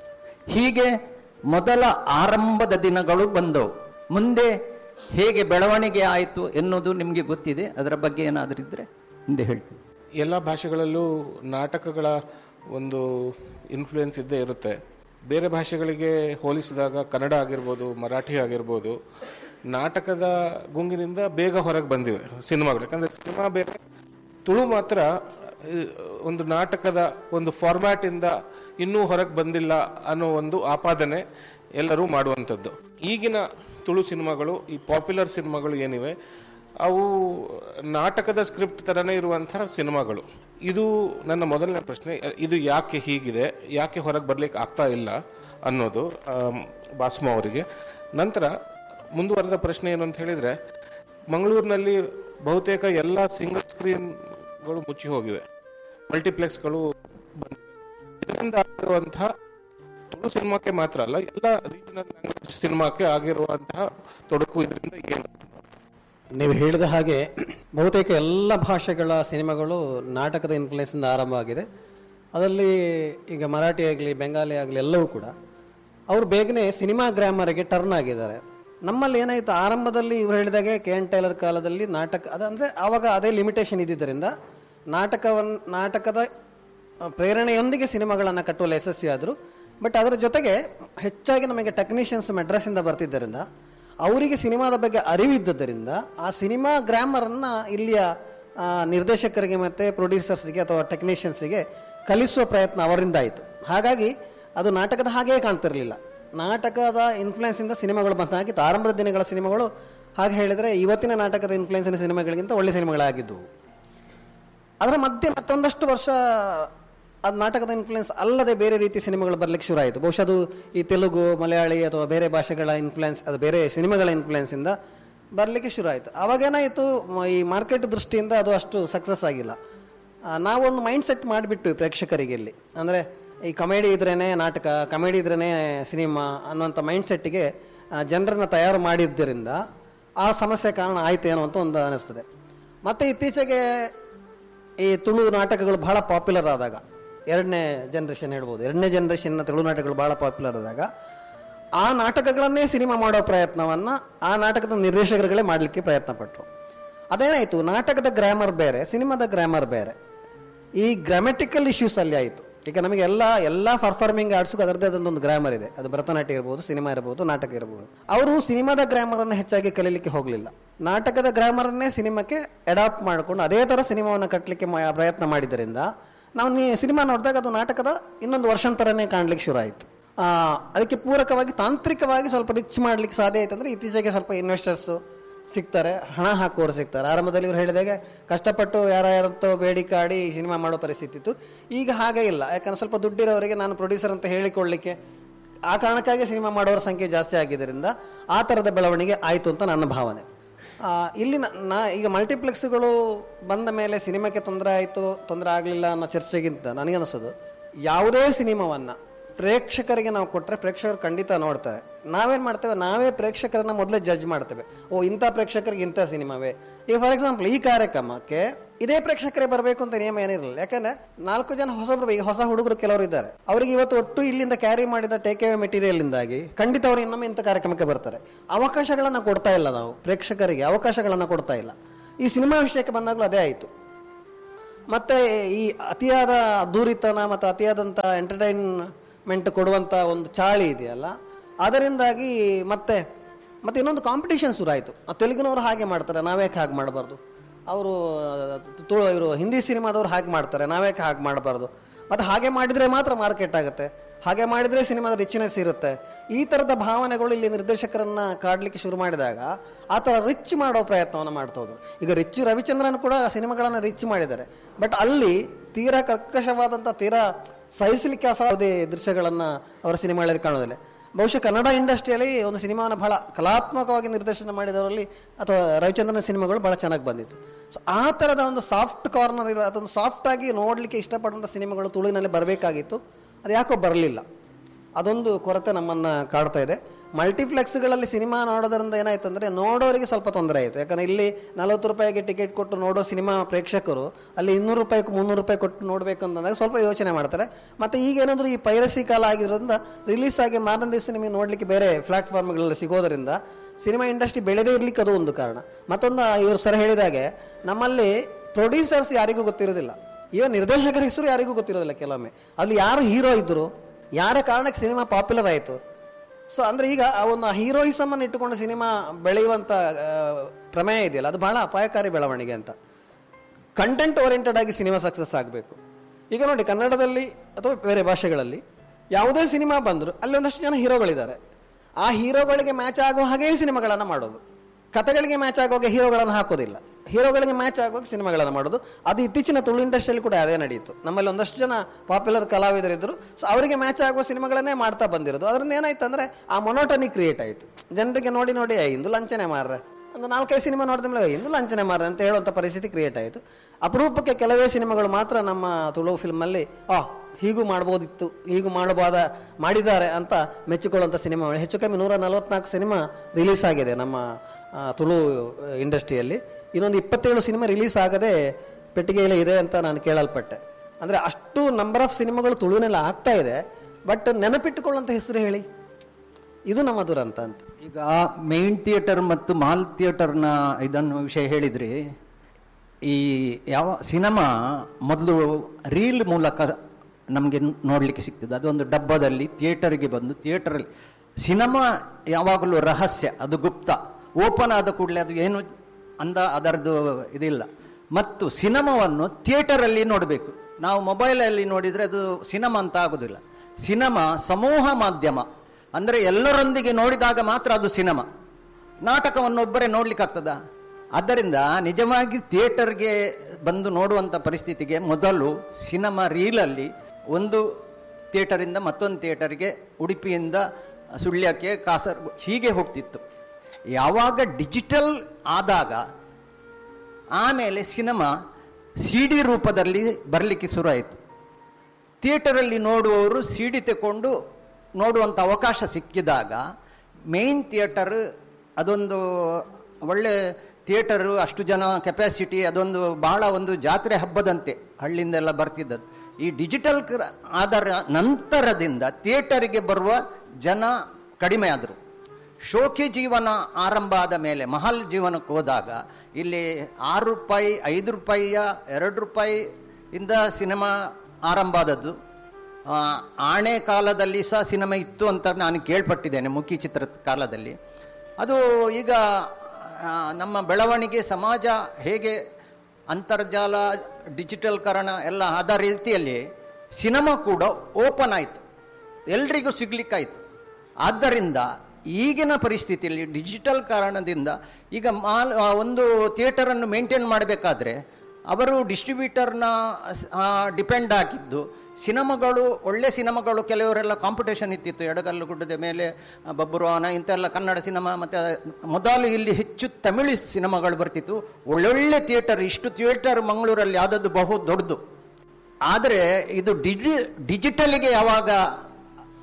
ಹೀಗೆ ಮೊದಲ ಆರಂಭದ ದಿನಗಳು ಬಂದವು ಮುಂದೆ ಹೇಗೆ ಬೆಳವಣಿಗೆ ಆಯಿತು ಎನ್ನುವುದು ನಿಮಗೆ ಗೊತ್ತಿದೆ ಅದರ ಬಗ್ಗೆ ಏನಾದರೂ ಇದ್ದರೆ ಮುಂದೆ ಹೇಳ್ತೀನಿ ಎಲ್ಲ ಭಾಷೆಗಳಲ್ಲೂ ನಾಟಕಗಳ ಒಂದು ಇನ್ಫ್ಲೂಯೆನ್ಸ್ ಇದ್ದೇ ಇರುತ್ತೆ ಬೇರೆ ಭಾಷೆಗಳಿಗೆ ಹೋಲಿಸಿದಾಗ ಕನ್ನಡ ಆಗಿರ್ಬೋದು ಮರಾಠಿ ಆಗಿರ್ಬೋದು ನಾಟಕದ ಗುಂಗಿನಿಂದ ಬೇಗ ಹೊರಗೆ ಬಂದಿವೆ ಸಿನಿಮಾಗಳು ಯಾಕಂದರೆ ಸಿನಿಮಾ ಬೇರೆ ತುಳು ಮಾತ್ರ ಆ, ಒಂದು ನಾಟಕದ ಒಂದು ಫಾರ್ಮ್ಯಾಟಿಂದ ಇನ್ನೂ ಹೊರಗೆ ಬಂದಿಲ್ಲ ಅನ್ನೋ ಒಂದು ಆಪಾದನೆ ಎಲ್ಲರೂ ಮಾಡುವಂಥದ್ದು ಈಗಿನ ತುಳು ಸಿನಿಮಾಗಳು ಈ ಪಾಪ್ಯುಲರ್ ಸಿನಿಮಾಗಳು ಏನಿವೆ ಅವು ನಾಟಕದ ಸ್ಕ್ರಿಪ್ಟ್ ಥರನೇ ಇರುವಂತಹ ಸಿನಿಮಾಗಳು ಇದು ನನ್ನ ಮೊದಲನೇ ಪ್ರಶ್ನೆ ಇದು ಯಾಕೆ ಹೀಗಿದೆ ಯಾಕೆ ಹೊರಗೆ ಬರ್ಲಿಕ್ಕೆ ಆಗ್ತಾ ಇಲ್ಲ ಅನ್ನೋದು ಆಮ್, ಬಾಸ್ಮ ಅವರಿಗೆ ನಂತರ ಮುಂದುವರೆದ ಪ್ರಶ್ನೆ ಏನು ಅಂತ ಹೇಳಿದ್ರೆ ಮಂಗಳೂರಿನಲ್ಲಿ ಬಹುತೇಕ ಎಲ್ಲ ಸಿಂಗಲ್ ಸ್ಕ್ರೀನ್ಗಳು ಮುಚ್ಚಿ ಹೋಗಿವೆ ಮಲ್ಟಿಪ್ಲೆಕ್ಸ್ಗಳು ಬಂದಿವೆ ಇದರಿಂದ ಆಗಿರುವಂತಹ ತುಳು ಸಿನಿಮಾಕ್ಕೆ ಮಾತ್ರ ಅಲ್ಲ ಎಲ್ಲ ರೀಜನಲ್ ಲ್ಯಾಂಗ್ವೇಜ್ ಸಿನಿಮಾಕ್ಕೆ ಆಗಿರುವಂತಹ ತೊಡಕು ಇದರಿಂದ ಏನು ನೀವು ಹೇಳಿದ ಹಾಗೆ ಬಹುತೇಕ ಎಲ್ಲ ಭಾಷೆಗಳ ಸಿನಿಮಾಗಳು ನಾಟಕದ ಇನ್ಫ್ಲುಯೆನ್ಸಿಂದ ಆರಂಭ ಆಗಿದೆ ಅದರಲ್ಲಿ ಈಗ ಮರಾಠಿ ಆಗಲಿ ಬೆಂಗಾಲಿ ಆಗಲಿ ಎಲ್ಲವೂ ಕೂಡ ಅವರು ಬೇಗನೆ ಸಿನಿಮಾ ಗ್ರಾಮರಿಗೆ ಟರ್ನ್ ಆಗಿದ್ದಾರೆ ನಮ್ಮಲ್ಲಿ ಏನಾಯಿತು ಆರಂಭದಲ್ಲಿ ಇವ್ರು ಹೇಳಿದಾಗೆ ಕೆ ಎನ್ ಟೈಲರ್ ಕಾಲದಲ್ಲಿ ನಾಟಕ ಅದಂದರೆ ಆವಾಗ ಅದೇ ಲಿಮಿಟೇಷನ್ ಇದ್ದಿದ್ದರಿಂದ ನಾಟಕವನ್ನು ನಾಟಕದ ಆ, ಪ್ರೇರಣೆಯೊಂದಿಗೆ ಸಿನಿಮಾಗಳನ್ನು ಕಟ್ಟುವಲ್ಲಿ ಯಶಸ್ವಿಯಾದರು ಬಟ್ ಅದರ ಜೊತೆಗೆ ಹೆಚ್ಚಾಗಿ ನಮಗೆ ಟೆಕ್ನಿಷಿಯನ್ಸ್ ಮೆಡ್ರಾಸಿಂದ ಬರ್ತಿದ್ದರಿಂದ ಅವರಿಗೆ ಸಿನಿಮಾದ ಬಗ್ಗೆ ಅರಿವಿದ್ದರಿಂದ ಆ ಸಿನಿಮಾ ಗ್ರಾಮರನ್ನು ಇಲ್ಲಿಯ ಆ, ನಿರ್ದೇಶಕರಿಗೆ ಮತ್ತು ಪ್ರೊಡ್ಯೂಸರ್ಸ್ಗೆ ಅಥವಾ ಟೆಕ್ನಿಷಿಯನ್ಸಿಗೆ ಕಲಿಸುವ ಪ್ರಯತ್ನ ಅವರಿಂದ ಆಯಿತು ಹಾಗಾಗಿ ಅದು ನಾಟಕದ ಹಾಗೇ ಕಾಣ್ತಿರಲಿಲ್ಲ ನಾಟಕದ ಇನ್ಫ್ಲುಯೆನ್ಸಿಂದ ಸಿನಿಮಾಗಳು ಬಂದ ಹಾಗಿತ್ತು ಆರಂಭದ ದಿನಗಳ ಸಿನಿಮಾಗಳು ಹಾಗೆ ಹೇಳಿದರೆ ಇವತ್ತಿನ ನಾಟಕದ ಇನ್ಫ್ಲುಯೆನ್ಸಿನ ಸಿನಿಮಾಗಳಿಗಿಂತ ಒಳ್ಳೆ ಸಿನಿಮಾಗಳಾಗಿದ್ದವು ಅದರ ಮಧ್ಯೆ ಮತ್ತೊಂದಷ್ಟು ವರ್ಷ ಅದು ನಾಟಕದ ಇನ್ಫ್ಲುಯೆನ್ಸ್ ಅಲ್ಲದೆ ಬೇರೆ ರೀತಿ ಸಿನಿಮಾಗಳು ಬರಲಿಕ್ಕೆ ಶುರು ಆಯಿತು ಬಹುಶಃ ಅದು ಈ ತೆಲುಗು ಮಲಯಾಳಿ ಅಥವಾ ಬೇರೆ ಭಾಷೆಗಳ ಇನ್ಫ್ಲುಯೆನ್ಸ್ ಅದು ಬೇರೆ ಸಿನಿಮಾಗಳ ಇನ್ಫ್ಲುಯೆನ್ಸಿಂದ ಬರಲಿಕ್ಕೆ ಶುರು ಆಯಿತು ಅವಾಗೇನಾಯಿತು ಮ- ಈ ಮಾರ್ಕೆಟ್ ದೃಷ್ಟಿಯಿಂದ ಅದು ಅಷ್ಟು ಸಕ್ಸಸ್ ಆಗಿಲ್ಲ ಆ, ನಾವೊಂದು ಮೈಂಡ್ ಸೆಟ್ ಮಾಡಿಬಿಟ್ಟು ಪ್ರೇಕ್ಷಕರಿಗೆ ಇಲ್ಲಿ ಅಂದರೆ ಈ ಕಮೆಡಿ ಇದ್ರೇ ನಾಟಕ ಕಮೆಡಿ ಇದ್ರೇ ಸಿನಿಮಾ ಅನ್ನುವಂಥ ಮೈಂಡ್ ಸೆಟ್ಟಿಗೆ ಜನರನ್ನು ತಯಾರು ಮಾಡಿದ್ದರಿಂದ ಆ ಸಮಸ್ಯೆ ಕಾರಣ ಆಯ್ತೇನೋ ಅಂತ ಒಂದು ಅನಿಸ್ತದೆ ಮತ್ತು ಇತ್ತೀಚೆಗೆ ಈ ತುಳು ನಾಟಕಗಳು ಬಹಳ ಪಾಪ್ಯುಲರ್ ಆದಾಗ ಎರಡನೇ ಜನ್ರೇಷನ್ ಹೇಳ್ಬೋದು ಎರಡನೇ ಜನ್ರೇಷನ್ನ ತುಳು ನಾಟಕಗಳು ಬಹಳ ಪಾಪ್ಯುಲರ್ ಆದಾಗ ಆ ನಾಟಕಗಳನ್ನೇ ಸಿನಿಮಾ ಮಾಡೋ ಪ್ರಯತ್ನವನ್ನು ಆ ನಾಟಕದ ನಿರ್ದೇಶಕರುಗಳೇ ಮಾಡಲಿಕ್ಕೆ ಪ್ರಯತ್ನ ಪಟ್ಟರು ಅದೇನಾಯಿತು ನಾಟಕದ ಗ್ರಾಮರ್ ಬೇರೆ ಸಿನಿಮಾದ ಗ್ರಾಮರ್ ಬೇರೆ ಈ ಗ್ರಾಮೆಟಿಕಲ್ ಇಶ್ಯೂಸ್ ಅಲ್ಲಿ ಆಯಿತು ಈಗ ನಮಗೆ ಎಲ್ಲ ಎಲ್ಲ ಪರ್ಫಾರ್ಮಿಂಗ್ ಆರ್ಟ್ಸ್ಗೂ ಅದರದ್ದೇ ಆದಂಥ ಗ್ರಾಮರ್ ಇದೆ ಅದು ಭರತನಾಟ್ಯ ಇರ್ಬೋದು ಸಿನಿಮಾ ಇರ್ಬೋದು ನಾಟಕ ಇರ್ಬೋದು ಅವರು ಸಿನಿಮಾದ ಗ್ರಾಮರನ್ನು ಹೆಚ್ಚಾಗಿ ಕಲೀಲಿಕ್ಕೆ ಹೋಗಲಿಲ್ಲ ನಾಟಕದ ಗ್ರಾಮರನ್ನೇ ಸಿನಿಮಾಕ್ಕೆ ಅಡಾಪ್ಟ್ ಮಾಡಿಕೊಂಡು ಅದೇ ಥರ ಸಿನಿಮಾವನ್ನು ಕಟ್ಟಲಿಕ್ಕೆ ಮಾ- ಪ್ರಯತ್ನ ಮಾಡಿದ್ದರಿಂದ ನಾವು ನೀ ಸಿನಿಮಾ ನೋಡಿದಾಗ ಅದು ನಾಟಕದ ಇನ್ನೊಂದು ವರ್ಷನ್ ಥರನೇ ಕಾಣಲಿಕ್ಕೆ ಶುರು ಆಯಿತು ಅದಕ್ಕೆ ಪೂರಕವಾಗಿ ತಾಂತ್ರಿಕವಾಗಿ ಸ್ವಲ್ಪ ರಿಚ್ ಮಾಡ್ಲಿಕ್ಕೆ ಸಾಧ್ಯ ಆಯ್ತು ಅಂದರೆ ಇತ್ತೀಚೆಗೆ ಸ್ವಲ್ಪ ಇನ್ವೆಸ್ಟರ್ಸು ಸಿಗ್ತಾರೆ ಹಣ ಹಾಕೋರು ಸಿಗ್ತಾರೆ ಆರಂಭದಲ್ಲಿ ಇವ್ರು ಹೇಳಿದಾಗೆ ಕಷ್ಟಪಟ್ಟು ಯಾರ್ಯಾರಂತೋ ಬೇಡಿಕೆ ಆಡಿ ಸಿನಿಮಾ ಮಾಡೋ ಪರಿಸ್ಥಿತಿ ಇತ್ತು ಈಗ ಹಾಗೆ ಇಲ್ಲ ಯಾಕಂದ್ರೆ ಸ್ವಲ್ಪ ದುಡ್ಡಿರೋರಿಗೆ ನಾನು ಪ್ರೊಡ್ಯೂಸರ್ ಅಂತ ಹೇಳಿಕೊಳ್ಳಿಕ್ಕೆ ಆ ಕಾರಣಕ್ಕಾಗಿ ಸಿನಿಮಾ ಮಾಡೋರ ಸಂಖ್ಯೆ ಜಾಸ್ತಿ ಆಗಿದ್ದರಿಂದ ಆ ಥರದ ಬೆಳವಣಿಗೆ ಆಯಿತು ಅಂತ ನನ್ನ ಭಾವನೆ ಆ, ಇಲ್ಲಿ ನ- ನಾ ಈಗ ಮಲ್ಟಿಪ್ಲೆಕ್ಸ್ಗಳು ಬಂದ ಮೇಲೆ ಸಿನಿಮಾಕ್ಕೆ ತೊಂದರೆ ಆಯಿತು ತೊಂದರೆ ಆಗಲಿಲ್ಲ ಅನ್ನೋ ಚರ್ಚೆಗಿಂತ ನನಗನ್ನಿಸೋದು ಯಾವುದೇ ಸಿನಿಮಾವನ್ನು ಪ್ರೇಕ್ಷಕರಿಗೆ ನಾವು ಕೊಟ್ಟರೆ ಪ್ರೇಕ್ಷಕರು ಖಂಡಿತ ನೋಡ್ತಾರೆ ನಾವೇನು ಮಾಡ್ತೇವೆ ನಾವೇ ಪ್ರೇಕ್ಷಕರನ್ನ ಮೊದಲೇ ಜಡ್ಜ್ ಮಾಡ್ತೇವೆ ಓ ಇಂಥ ಪ್ರೇಕ್ಷಕರಿಗೆ ಇಂಥ ಸಿನಿಮಾವೇ ಈಗ ಫಾರ್ ಎಕ್ಸಾಂಪಲ್ ಈ ಕಾರ್ಯಕ್ರಮಕ್ಕೆ ಇದೇ ಪ್ರೇಕ್ಷಕರೇ ಬರಬೇಕು ಅಂತ ನಿಯಮ ಏನಿರಲಿಲ್ಲ ಯಾಕಂದ್ರೆ ನಾಲ್ಕು ಜನ ಹೊಸಬ್ರು ಈಗ ಹೊಸ ಹುಡುಗರು ಕೆಲವರು ಇದ್ದಾರೆ ಅವರಿಗೆ ಇವತ್ತು ಒಟ್ಟು ಇಲ್ಲಿಂದ ಕ್ಯಾರಿ ಮಾಡಿದ ಟೇಕ್ ಅವೇ ಮೆಟೀರಿಯಲ್ ಇಂದಾಗಿ ಖಂಡಿತ ಅವರು ಇನ್ನೊಮ್ಮೆ ಇಂಥ ಕಾರ್ಯಕ್ರಮಕ್ಕೆ ಬರ್ತಾರೆ ಅವಕಾಶಗಳನ್ನ ಕೊಡ್ತಾ ಇಲ್ಲ ನಾವು ಪ್ರೇಕ್ಷಕರಿಗೆ ಅವಕಾಶಗಳನ್ನ ಕೊಡ್ತಾ ಇಲ್ಲ ಈ ಸಿನಿಮಾ ವಿಷಯಕ್ಕೆ ಬಂದಾಗಲೂ ಅದೇ ಆಯಿತು ಮತ್ತೆ ಈ ಅತಿಯಾದ ದೂರಿತನ ಮತ್ತು ಅತಿಯಾದಂಥ ಎಂಟರ್ಟೈನ್ಮೆಂಟ್ ಕೊಡುವಂಥ ಒಂದು ಚಾಳಿ ಇದೆಯಲ್ಲ ಅದರಿಂದಾಗಿ ಮತ್ತೆ ಮತ್ತೆ ಇನ್ನೊಂದು ಕಾಂಪಿಟೇಷನ್ ಶುರುವಾಯಿತು ತೆಲುಗಿನವರು ಹಾಗೆ ಮಾಡ್ತಾರೆ ನಾವ್ಯಾಕೆ ಹಾಗೆ ಮಾಡಬಾರ್ದು ಅವರು ತುಳು ಇವರು ಹಿಂದಿ ಸಿನಿಮಾದವ್ರು ಹಾಗೆ ಮಾಡ್ತಾರೆ ನಾವ್ಯಾಕೆ ಹಾಗೆ ಮಾಡಬಾರ್ದು ಮತ್ತು ಹಾಗೆ ಮಾಡಿದರೆ ಮಾತ್ರ ಮಾರ್ಕೆಟ್ ಆಗುತ್ತೆ ಹಾಗೆ ಮಾಡಿದರೆ ಸಿನಿಮಾದ ರಿಚ್ನೆಸ್ ಇರುತ್ತೆ ಈ ಥರದ ಭಾವನೆಗಳು ಇಲ್ಲಿ ನಿರ್ದೇಶಕರನ್ನ ಕಾಡಲಿಕ್ಕೆ ಶುರು ಮಾಡಿದಾಗ ಆ ಥರ ರಿಚ್ ಮಾಡೋ ಪ್ರಯತ್ನವನ್ನು ಮಾಡ್ತಾ ಹೋದ್ರು ಈಗ ರಿಚ್ ರವಿಚಂದ್ರನ್ ಕೂಡ ಸಿನಿಮಾಗಳನ್ನು ರಿಚ್ ಮಾಡಿದ್ದಾರೆ ಬಟ್ ಅಲ್ಲಿ ತೀರಾ ಕರ್ಕಶವಾದಂಥ ತೀರಾ ಸಹಿಸಲಿಕ್ಕೆ ಅಸಾಧ್ಯ ದೃಶ್ಯಗಳನ್ನು ಅವರ ಸಿನಿಮಾಗಳಲ್ಲಿ ಕಾಣೋದಿಲ್ಲ ಬಹುಶಃ ಕನ್ನಡ ಇಂಡಸ್ಟ್ರಿಯಲ್ಲಿ ಒಂದು ಸಿನಿಮಾವನ್ನು ಬಹಳ ಕಲಾತ್ಮಕವಾಗಿ ನಿರ್ದೇಶನ ಮಾಡಿದವರಲ್ಲಿ ಅಥವಾ ರವಿಚಂದ್ರನ ಸಿನಿಮಾಗಳು ಬಹಳ ಚೆನ್ನಾಗಿ ಬಂದಿತ್ತು ಸೊ ಆ ಥರದ ಒಂದು ಸಾಫ್ಟ್ ಕಾರ್ನರ್ ಇರೋ ಅದೊಂದು ಸಾಫ್ಟ್ ಆಗಿ ನೋಡಲಿಕ್ಕೆ ಇಷ್ಟಪಡುವಂಥ ಸಿನಿಮಾಗಳು ತುಳುವಿನಲ್ಲಿ ಬರಬೇಕಾಗಿತ್ತು ಅದು ಯಾಕೋ ಬರಲಿಲ್ಲ ಅದೊಂದು ಕೊರತೆ ನಮ್ಮನ್ನು ಕಾಡ್ತಾ ಇದೆ ಮಲ್ಟಿಪ್ಲೆಕ್ಸ್ಗಳಲ್ಲಿ ಸಿನಿಮಾ ನೋಡೋದ್ರಿಂದ ಏನಾಯ್ತು ಅಂದರೆ ನೋಡೋರಿಗೆ ಸ್ವಲ್ಪ ತೊಂದರೆ ಆಯಿತು ಯಾಕಂದರೆ ಇಲ್ಲಿ ನಲವತ್ತು ರೂಪಾಯಿಗೆ ಟಿಕೆಟ್ ಕೊಟ್ಟು ನೋಡೋ ಸಿನಿಮಾ ಪ್ರೇಕ್ಷಕರು ಅಲ್ಲಿ ಇನ್ನೂರು ರೂಪಾಯಿ ಮುನ್ನೂರು ರೂಪಾಯಿ ಕೊಟ್ಟು ನೋಡಬೇಕು ಅಂತಂದಾಗ ಸ್ವಲ್ಪ ಯೋಚನೆ ಮಾಡ್ತಾರೆ ಮತ್ತು ಈಗ ಏನಾದರೂ ಈ ಪೈರಸಿ ಕಾಲ ಆಗಿರೋದ್ರಿಂದ ರಿಲೀಸ್ ಆಗಿ ಮಾರನೇ ದಿವಸ ನಿಮಗೆ ನೋಡಲಿಕ್ಕೆ ಬೇರೆ ಪ್ಲಾಟ್ಫಾರ್ಮ್ಗಳಲ್ಲಿ ಸಿಗೋದರಿಂದ ಸಿನಿಮಾ ಇಂಡಸ್ಟ್ರಿ ಬೆಳೆದೇ ಇರಲಿಕ್ಕೆ ಅದು ಒಂದು ಕಾರಣ ಮತ್ತೊಂದು ಇವರು ಸರ್ ಹೇಳಿದಾಗೆ ನಮ್ಮಲ್ಲಿ ಪ್ರೊಡ್ಯೂಸರ್ಸ್ ಯಾರಿಗೂ ಗೊತ್ತಿರೋದಿಲ್ಲ ಈಗ ನಿರ್ದೇಶಕರ ಹೆಸರು ಯಾರಿಗೂ ಗೊತ್ತಿರೋದಿಲ್ಲ ಕೆಲವೊಮ್ಮೆ ಅಲ್ಲಿ ಯಾರು ಹೀರೋ ಇದ್ದರು ಯಾರ ಕಾರಣಕ್ಕೆ ಸಿನಿಮಾ ಪಾಪ್ಯುಲರ್ ಆಯಿತು ಸೊ ಅಂದರೆ ಈಗ ಆ ಒಂದು ಹೀರೋಯಿಸಮ್ ಅನ್ನು ಇಟ್ಟುಕೊಂಡು ಸಿನಿಮಾ ಬೆಳೆಯುವಂಥ ಆ, ಪ್ರಮೇಯ ಇದೆಯಲ್ಲ ಅದು ಬಹಳ ಅಪಾಯಕಾರಿ ಬೆಳವಣಿಗೆ ಅಂತ ಕಂಟೆಂಟ್ ಓರಿಯೆಂಟೆಡ್ ಆಗಿ ಸಿನಿಮಾ ಸಕ್ಸಸ್ ಆಗಬೇಕು ಈಗ ನೋಡಿ ಕನ್ನಡದಲ್ಲಿ ಅಥವಾ ಬೇರೆ ಭಾಷೆಗಳಲ್ಲಿ ಯಾವುದೇ ಸಿನಿಮಾ ಬಂದರೂ ಅಲ್ಲಿ ಒಂದಷ್ಟು ಜನ ಹೀರೋಗಳಿದ್ದಾರೆ ಆ ಹೀರೋಗಳಿಗೆ ಮ್ಯಾಚ್ ಆಗುವ ಹಾಗೆಯೇ ಸಿನಿಮಾಗಳನ್ನು ಮಾಡೋದು ಕಥೆಗಳಿಗೆ ಮ್ಯಾಚ್ ಆಗುವಾಗ ಹೀರೋಗಳನ್ನು ಹಾಕೋದಿಲ್ಲ ಹೀರೋಗಳಿಗೆ ಮ್ಯಾಚ್ ಆಗುವಾಗ ಸಿನಿಮಾಗಳನ್ನು ಮಾಡೋದು ಅದು ಇತ್ತೀಚಿನ ತುಳು ಇಂಡಸ್ಟ್ರಿಯಲ್ಲಿ ಕೂಡ ಅದೇ ನಡೀತು ನಮ್ಮಲ್ಲಿ ಒಂದಷ್ಟು ಜನ ಪಾಪ್ಯುಲರ್ ಕಲಾವಿದರಿದ್ದರು ಸೊ ಅವರಿಗೆ ಮ್ಯಾಚ್ ಆಗುವ ಸಿನಿಮಾಗಳನ್ನೇ ಮಾಡ್ತಾ ಬಂದಿರೋದು ಅದರಿಂದ ಏನಾಯ್ತು ಅಂದರೆ ಆ ಮೊನೋಟನಿ ಕ್ರಿಯೇಟ್ ಆಯಿತು ಜನರಿಗೆ ನೋಡಿ ನೋಡಿ "ಏ, ಇಂದು ಲಂಚನೆ ಮಾರ್ರೆ ಒಂದು ನಾಲ್ಕೈದು ಸಿನಿಮಾ ನೋಡಿದ ಮೇಲೆ ಇಂದು ಲಂಚನೆ ಮಾರ್ರೆ ಅಂತ ಹೇಳುವಂಥ ಪರಿಸ್ಥಿತಿ ಕ್ರಿಯೇಟ್ ಆಯಿತು ಅಪರೂಪಕ್ಕೆ ಕೆಲವೇ ಸಿನಿಮಾಗಳು ಮಾತ್ರ ನಮ್ಮ ತುಳು ಫಿಲ್ಮಲ್ಲಿ ಆ ಹೀಗೂ ಮಾಡ್ಬೋದಿತ್ತು ಹೀಗೂ ಮಾಡಬಹುದ ಮಾಡಿದ್ದಾರೆ ಅಂತ ಮೆಚ್ಚಿಕೊಳ್ಳುವಂಥ ಸಿನಿಮಾಗಳು ಹೆಚ್ಚು ಕಮ್ಮಿ ನೂರ ನಲವತ್ನಾಲ್ಕು ಸಿನಿಮಾ ರಿಲೀಸ್ ಆಗಿದೆ ನಮ್ಮ ಆ, ತುಳು ಇಂಡಸ್ಟ್ರಿಯಲ್ಲಿ ಇನ್ನೊಂದು ಇಪ್ಪತ್ತೇಳು ಸಿನಿಮಾ ರಿಲೀಸ್ ಆಗದೆ ಪೆಟ್ಟಿಗೆಯಲ್ಲಿ ಇದೆ ಅಂತ ನಾನು ಕೇಳಲ್ಪಟ್ಟೆ ಅಂದರೆ ಅಷ್ಟು ನಂಬರ್ ಆಫ್ ಸಿನಿಮಾಗಳು ತುಳುವಿನಲ್ಲಿ ಆಗ್ತಾ ಇದೆ ಬಟ್ ನೆನಪಿಟ್ಟುಕೊಳ್ಳುವಂಥ ಹೆಸರು ಹೇಳಿ ಇದು ನಮ್ಮ ದುರಂತ ಅಂತ ಈಗ ಮೇನ್ ಥಿಯೇಟರ್ ಮತ್ತು ಮಾಲ್ ಥಿಯೇಟರ್ನ ಇದನ್ನು ವಿಷಯ ಹೇಳಿದ್ರಿ ಈ ಯಾವ ಸಿನಿಮಾ ಮೊದಲು ರೀಲ್ ಮೂಲಕ ನಮಗೆ ನೋಡಲಿಕ್ಕೆ ಸಿಗ್ತದೆ ಅದೊಂದು ಡಬ್ಬದಲ್ಲಿ ಥಿಯೇಟರ್ಗೆ ಬಂದು ಥಿಯೇಟರಲ್ಲಿ ಸಿನಿಮಾ ಯಾವಾಗಲೂ ರಹಸ್ಯ ಅದು ಗುಪ್ತ ಓಪನ್ ಆದ ಕೂಡಲೇ ಅದು ಏನು ಅಂದ ಅದರದ್ದು ಇದಿಲ್ಲ ಮತ್ತು ಸಿನಿಮಾವನ್ನು ಥಿಯೇಟರಲ್ಲಿ ನೋಡಬೇಕು ನಾವು ಮೊಬೈಲಲ್ಲಿ ನೋಡಿದರೆ ಅದು ಸಿನಿಮಾ ಅಂತ ಆಗೋದಿಲ್ಲ ಸಿನಿಮಾ ಸಮೂಹ ಮಾಧ್ಯಮ ಅಂದರೆ ಎಲ್ಲರೊಂದಿಗೆ ನೋಡಿದಾಗ ಮಾತ್ರ ಅದು ಸಿನಿಮಾ ನಾಟಕವನ್ನು ಒಬ್ಬರೇ ನೋಡ್ಲಿಕ್ಕಾಗ್ತದಾ ಆದ್ದರಿಂದ ನಿಜವಾಗಿ ಥಿಯೇಟರ್ಗೆ ಬಂದು ನೋಡುವಂಥ ಪರಿಸ್ಥಿತಿಗೆ ಮೊದಲು ಸಿನಿಮಾ ರೀಲಲ್ಲಿ ಒಂದು ಥಿಯೇಟರಿಂದ ಮತ್ತೊಂದು ಥಿಯೇಟರ್ಗೆ ಉಡುಪಿಯಿಂದ ಸುಳ್ಯಕ್ಕೆ ಕಾಸರ್ ಹೀಗೆ ಹೋಗ್ತಿತ್ತು ಯಾವಾಗ ಡಿಜಿಟಲ್ ಆದಾಗ ಆಮೇಲೆ ಸಿನಿಮಾ ಸಿ ಡಿ ರೂಪದಲ್ಲಿ ಬರಲಿಕ್ಕೆ ಶುರುವಾಯಿತು ಥಿಯೇಟರಲ್ಲಿ ನೋಡುವವರು ಸಿ ಡಿ ತಗೊಂಡು ನೋಡುವಂಥ ಅವಕಾಶ ಸಿಕ್ಕಿದಾಗ ಮೇನ್ ಥಿಯೇಟರ್ ಅದೊಂದು ಒಳ್ಳೆ ಥಿಯೇಟರು ಅಷ್ಟು ಜನ ಕೆಪಾಸಿಟಿ ಅದೊಂದು ಬಹಳ ಒಂದು ಜಾತ್ರೆ ಹಬ್ಬದಂತೆ ಹಳ್ಳಿಂದೆಲ್ಲ ಬರ್ತಿದ್ದದ್ದು ಈ ಡಿಜಿಟಲ್ ಆದರ ನಂತರದಿಂದ ಥಿಯೇಟರಿಗೆ ಬರುವ ಜನ ಕಡಿಮೆ ಆದರು ಶೋಕಿ ಜೀವನ ಆರಂಭ ಆದ ಮೇಲೆ ಮಹಲ್ ಜೀವನಕ್ಕೆ ಹೋದಾಗ ಇಲ್ಲಿ ಆರು ರೂಪಾಯಿ ಐದು ರೂಪಾಯಿಯ ಎರಡು ರೂಪಾಯಿ ಇಂದ ಸಿನಿಮಾ ಆರಂಭ ಆದದ್ದು ಆ, ಆಣೆ ಕಾಲದಲ್ಲಿ ಸಹ ಸಿನಿಮಾ ಇತ್ತು ಅಂತ ನಾನು ಕೇಳ್ಪಟ್ಟಿದ್ದೇನೆ ಮುಖಿ ಚಿತ್ರದ ಕಾಲದಲ್ಲಿ ಅದು ಈಗ ಆ, ನಮ್ಮ ಬೆಳವಣಿಗೆ ಸಮಾಜ ಹೇಗೆ ಅಂತರ್ಜಾಲ ಡಿಜಿಟಲ್ಕರಣ ಎಲ್ಲ ಆದ ರೀತಿಯಲ್ಲಿ ಸಿನಿಮಾ ಕೂಡ ಓಪನ್ ಆಯಿತು ಎಲ್ರಿಗೂ ಸಿಗ್ಲಿಕ್ಕಾಯ್ತು ಆದ್ದರಿಂದ ಈಗಿನ ಪರಿಸ್ಥಿತಿಯಲ್ಲಿ ಡಿಜಿಟಲ್ ಕಾರಣದಿಂದ ಈಗ ಮಾಲ್ ಆ, ಒಂದು ಥಿಯೇಟರನ್ನು ಮೇಂಟೈನ್ ಮಾಡಬೇಕಾದ್ರೆ ಅವರು ಡಿಸ್ಟ್ರಿಬ್ಯೂಟರ್ನ ಡಿಪೆಂಡ್ ಆಗಿದ್ದು ಸಿನಿಮಾಗಳು ಒಳ್ಳೆ ಸಿನಿಮಾಗಳು ಕೆಲವರೆಲ್ಲ ಕಾಂಪಿಟೇಷನ್ ಇತ್ತಿತ್ತು ಎಡಗಲ್ಲು ಗುಡ್ಡದ ಮೇಲೆ ಆ, ಬಬ್ಬುರಾನ ಇಂಥೆಲ್ಲ ಕನ್ನಡ ಸಿನಿಮಾ ಮತ್ತು ಮೊದಲು ಇಲ್ಲಿ ಹೆಚ್ಚು ತಮಿಳು ಸಿನಿಮಾಗಳು ಬರ್ತಿತ್ತು ಒಳ್ಳೊಳ್ಳೆ ಥಿಯೇಟರ್ ಇಷ್ಟು ಥಿಯೇಟರ್ ಮಂಗಳೂರಲ್ಲಿ ಆದದ್ದು ಬಹು ದೊಡ್ಡದು ಆದರೆ ಇದು ಡಿಜಿ ಡಿಜಿಟಲ್ಗೆ ಯಾವಾಗ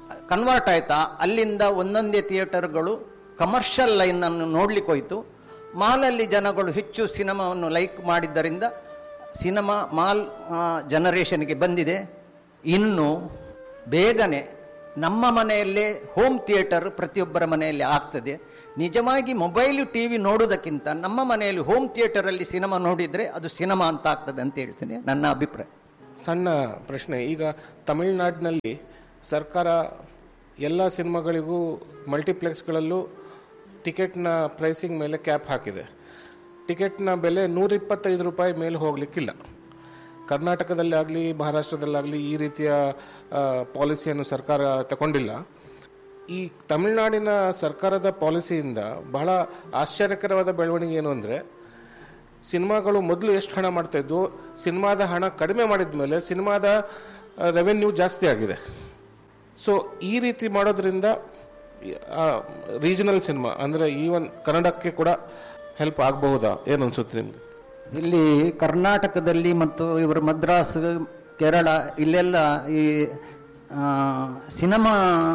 ಕನ್ವರ್ಟ್ ಆಯ್ತಾ ಅಲ್ಲಿಂದ ಒಂದೊಂದೇ ಥಿಯೇಟರ್ಗಳು ಕಮರ್ಷಿಯಲ್ ಲೈನನ್ನು ನೋಡ್ಲಿಕ್ಕೆ ಹೋಯ್ತು ಮಾಲಲ್ಲಿ ಜನಗಳು ಹೆಚ್ಚು ಸಿನಿಮಾವನ್ನು ಲೈಕ್ ಮಾಡಿದ್ದರಿಂದ ಸಿನಿಮಾ ಮಾಲ್ ಜನರೇಷನ್ಗೆ ಬಂದಿದೆ ಇನ್ನು ಬೇಗನೆ ನಮ್ಮ ಮನೆಯಲ್ಲೇ ಹೋಮ್ ಥಿಯೇಟರ್ ಪ್ರತಿಯೊಬ್ಬರ ಮನೆಯಲ್ಲಿ ಆಗ್ತದೆ ನಿಜವಾಗಿ ಮೊಬೈಲು ಟಿ ವಿ ನೋಡೋದಕ್ಕಿಂತ ನಮ್ಮ ಮನೆಯಲ್ಲಿ ಹೋಮ್ ಥಿಯೇಟರಲ್ಲಿ ಸಿನಿಮಾ ನೋಡಿದರೆ ಅದು ಸಿನಿಮಾ ಅಂತ ಆಗ್ತದೆ ಅಂತ ಹೇಳ್ತೇನೆ ನನ್ನ ಅಭಿಪ್ರಾಯ ಸಣ್ಣ ಪ್ರಶ್ನೆ ಈಗ ತಮಿಳುನಾಡಿನಲ್ಲಿ ಸರ್ಕಾರ ಎಲ್ಲ ಸಿನಿಮಾಗಳಿಗೂ ಮಲ್ಟಿಪ್ಲೆಕ್ಸ್ಗಳಲ್ಲೂ ಟಿಕೆಟ್ನ ಪ್ರೈಸಿಂಗ್ ಮೇಲೆ ಕ್ಯಾಪ್ ಹಾಕಿದೆ ಟಿಕೆಟ್ನ ಬೆಲೆ ನೂರಿಪ್ಪತ್ತೈದು ರೂಪಾಯಿ ಮೇಲೆ ಹೋಗಲಿಕ್ಕಿಲ್ಲ ಕರ್ನಾಟಕದಲ್ಲಿ ಆಗಲಿ ಮಹಾರಾಷ್ಟ್ರದಲ್ಲಾಗಲಿ ಈ ರೀತಿಯ ಪಾಲಿಸಿಯನ್ನು ಸರ್ಕಾರ ತಗೊಂಡಿಲ್ಲ ಈ ತಮಿಳುನಾಡಿನ ಸರ್ಕಾರದ ಪಾಲಿಸಿಯಿಂದ ಬಹಳ ಆಶ್ಚರ್ಯಕರವಾದ ಬೆಳವಣಿಗೆ ಏನು ಅಂದರೆ ಸಿನಿಮಾಗಳು ಮೊದಲು ಎಷ್ಟು ಹಣ ಮಾಡ್ತಾ ಇದ್ವು ಸಿನಿಮಾದ ಹಣ ಕಡಿಮೆ ಮಾಡಿದ ಮೇಲೆ ಸಿನಿಮಾದ ರೆವೆನ್ಯೂ ಜಾಸ್ತಿ ಆಗಿದೆ ಸೊ ಈ ರೀತಿ ಮಾಡೋದ್ರಿಂದ ರೀಜನಲ್ ಸಿನಿಮಾ ಅಂದರೆ ಈವನ್ ಕನ್ನಡಕ್ಕೆ ಕೂಡ ಹೆಲ್ಪ್ ಆಗಬಹುದಾ ಏನು ಅನ್ಸುತ್ತೆ ನಿಮ್ಗೆ ಇಲ್ಲಿ ಕರ್ನಾಟಕದಲ್ಲಿ ಮತ್ತು ಇವರು ಮದ್ರಾಸ್ ಕೇರಳ ಇಲ್ಲೆಲ್ಲ ಈ ಆ, ಸಿನಿಮಾ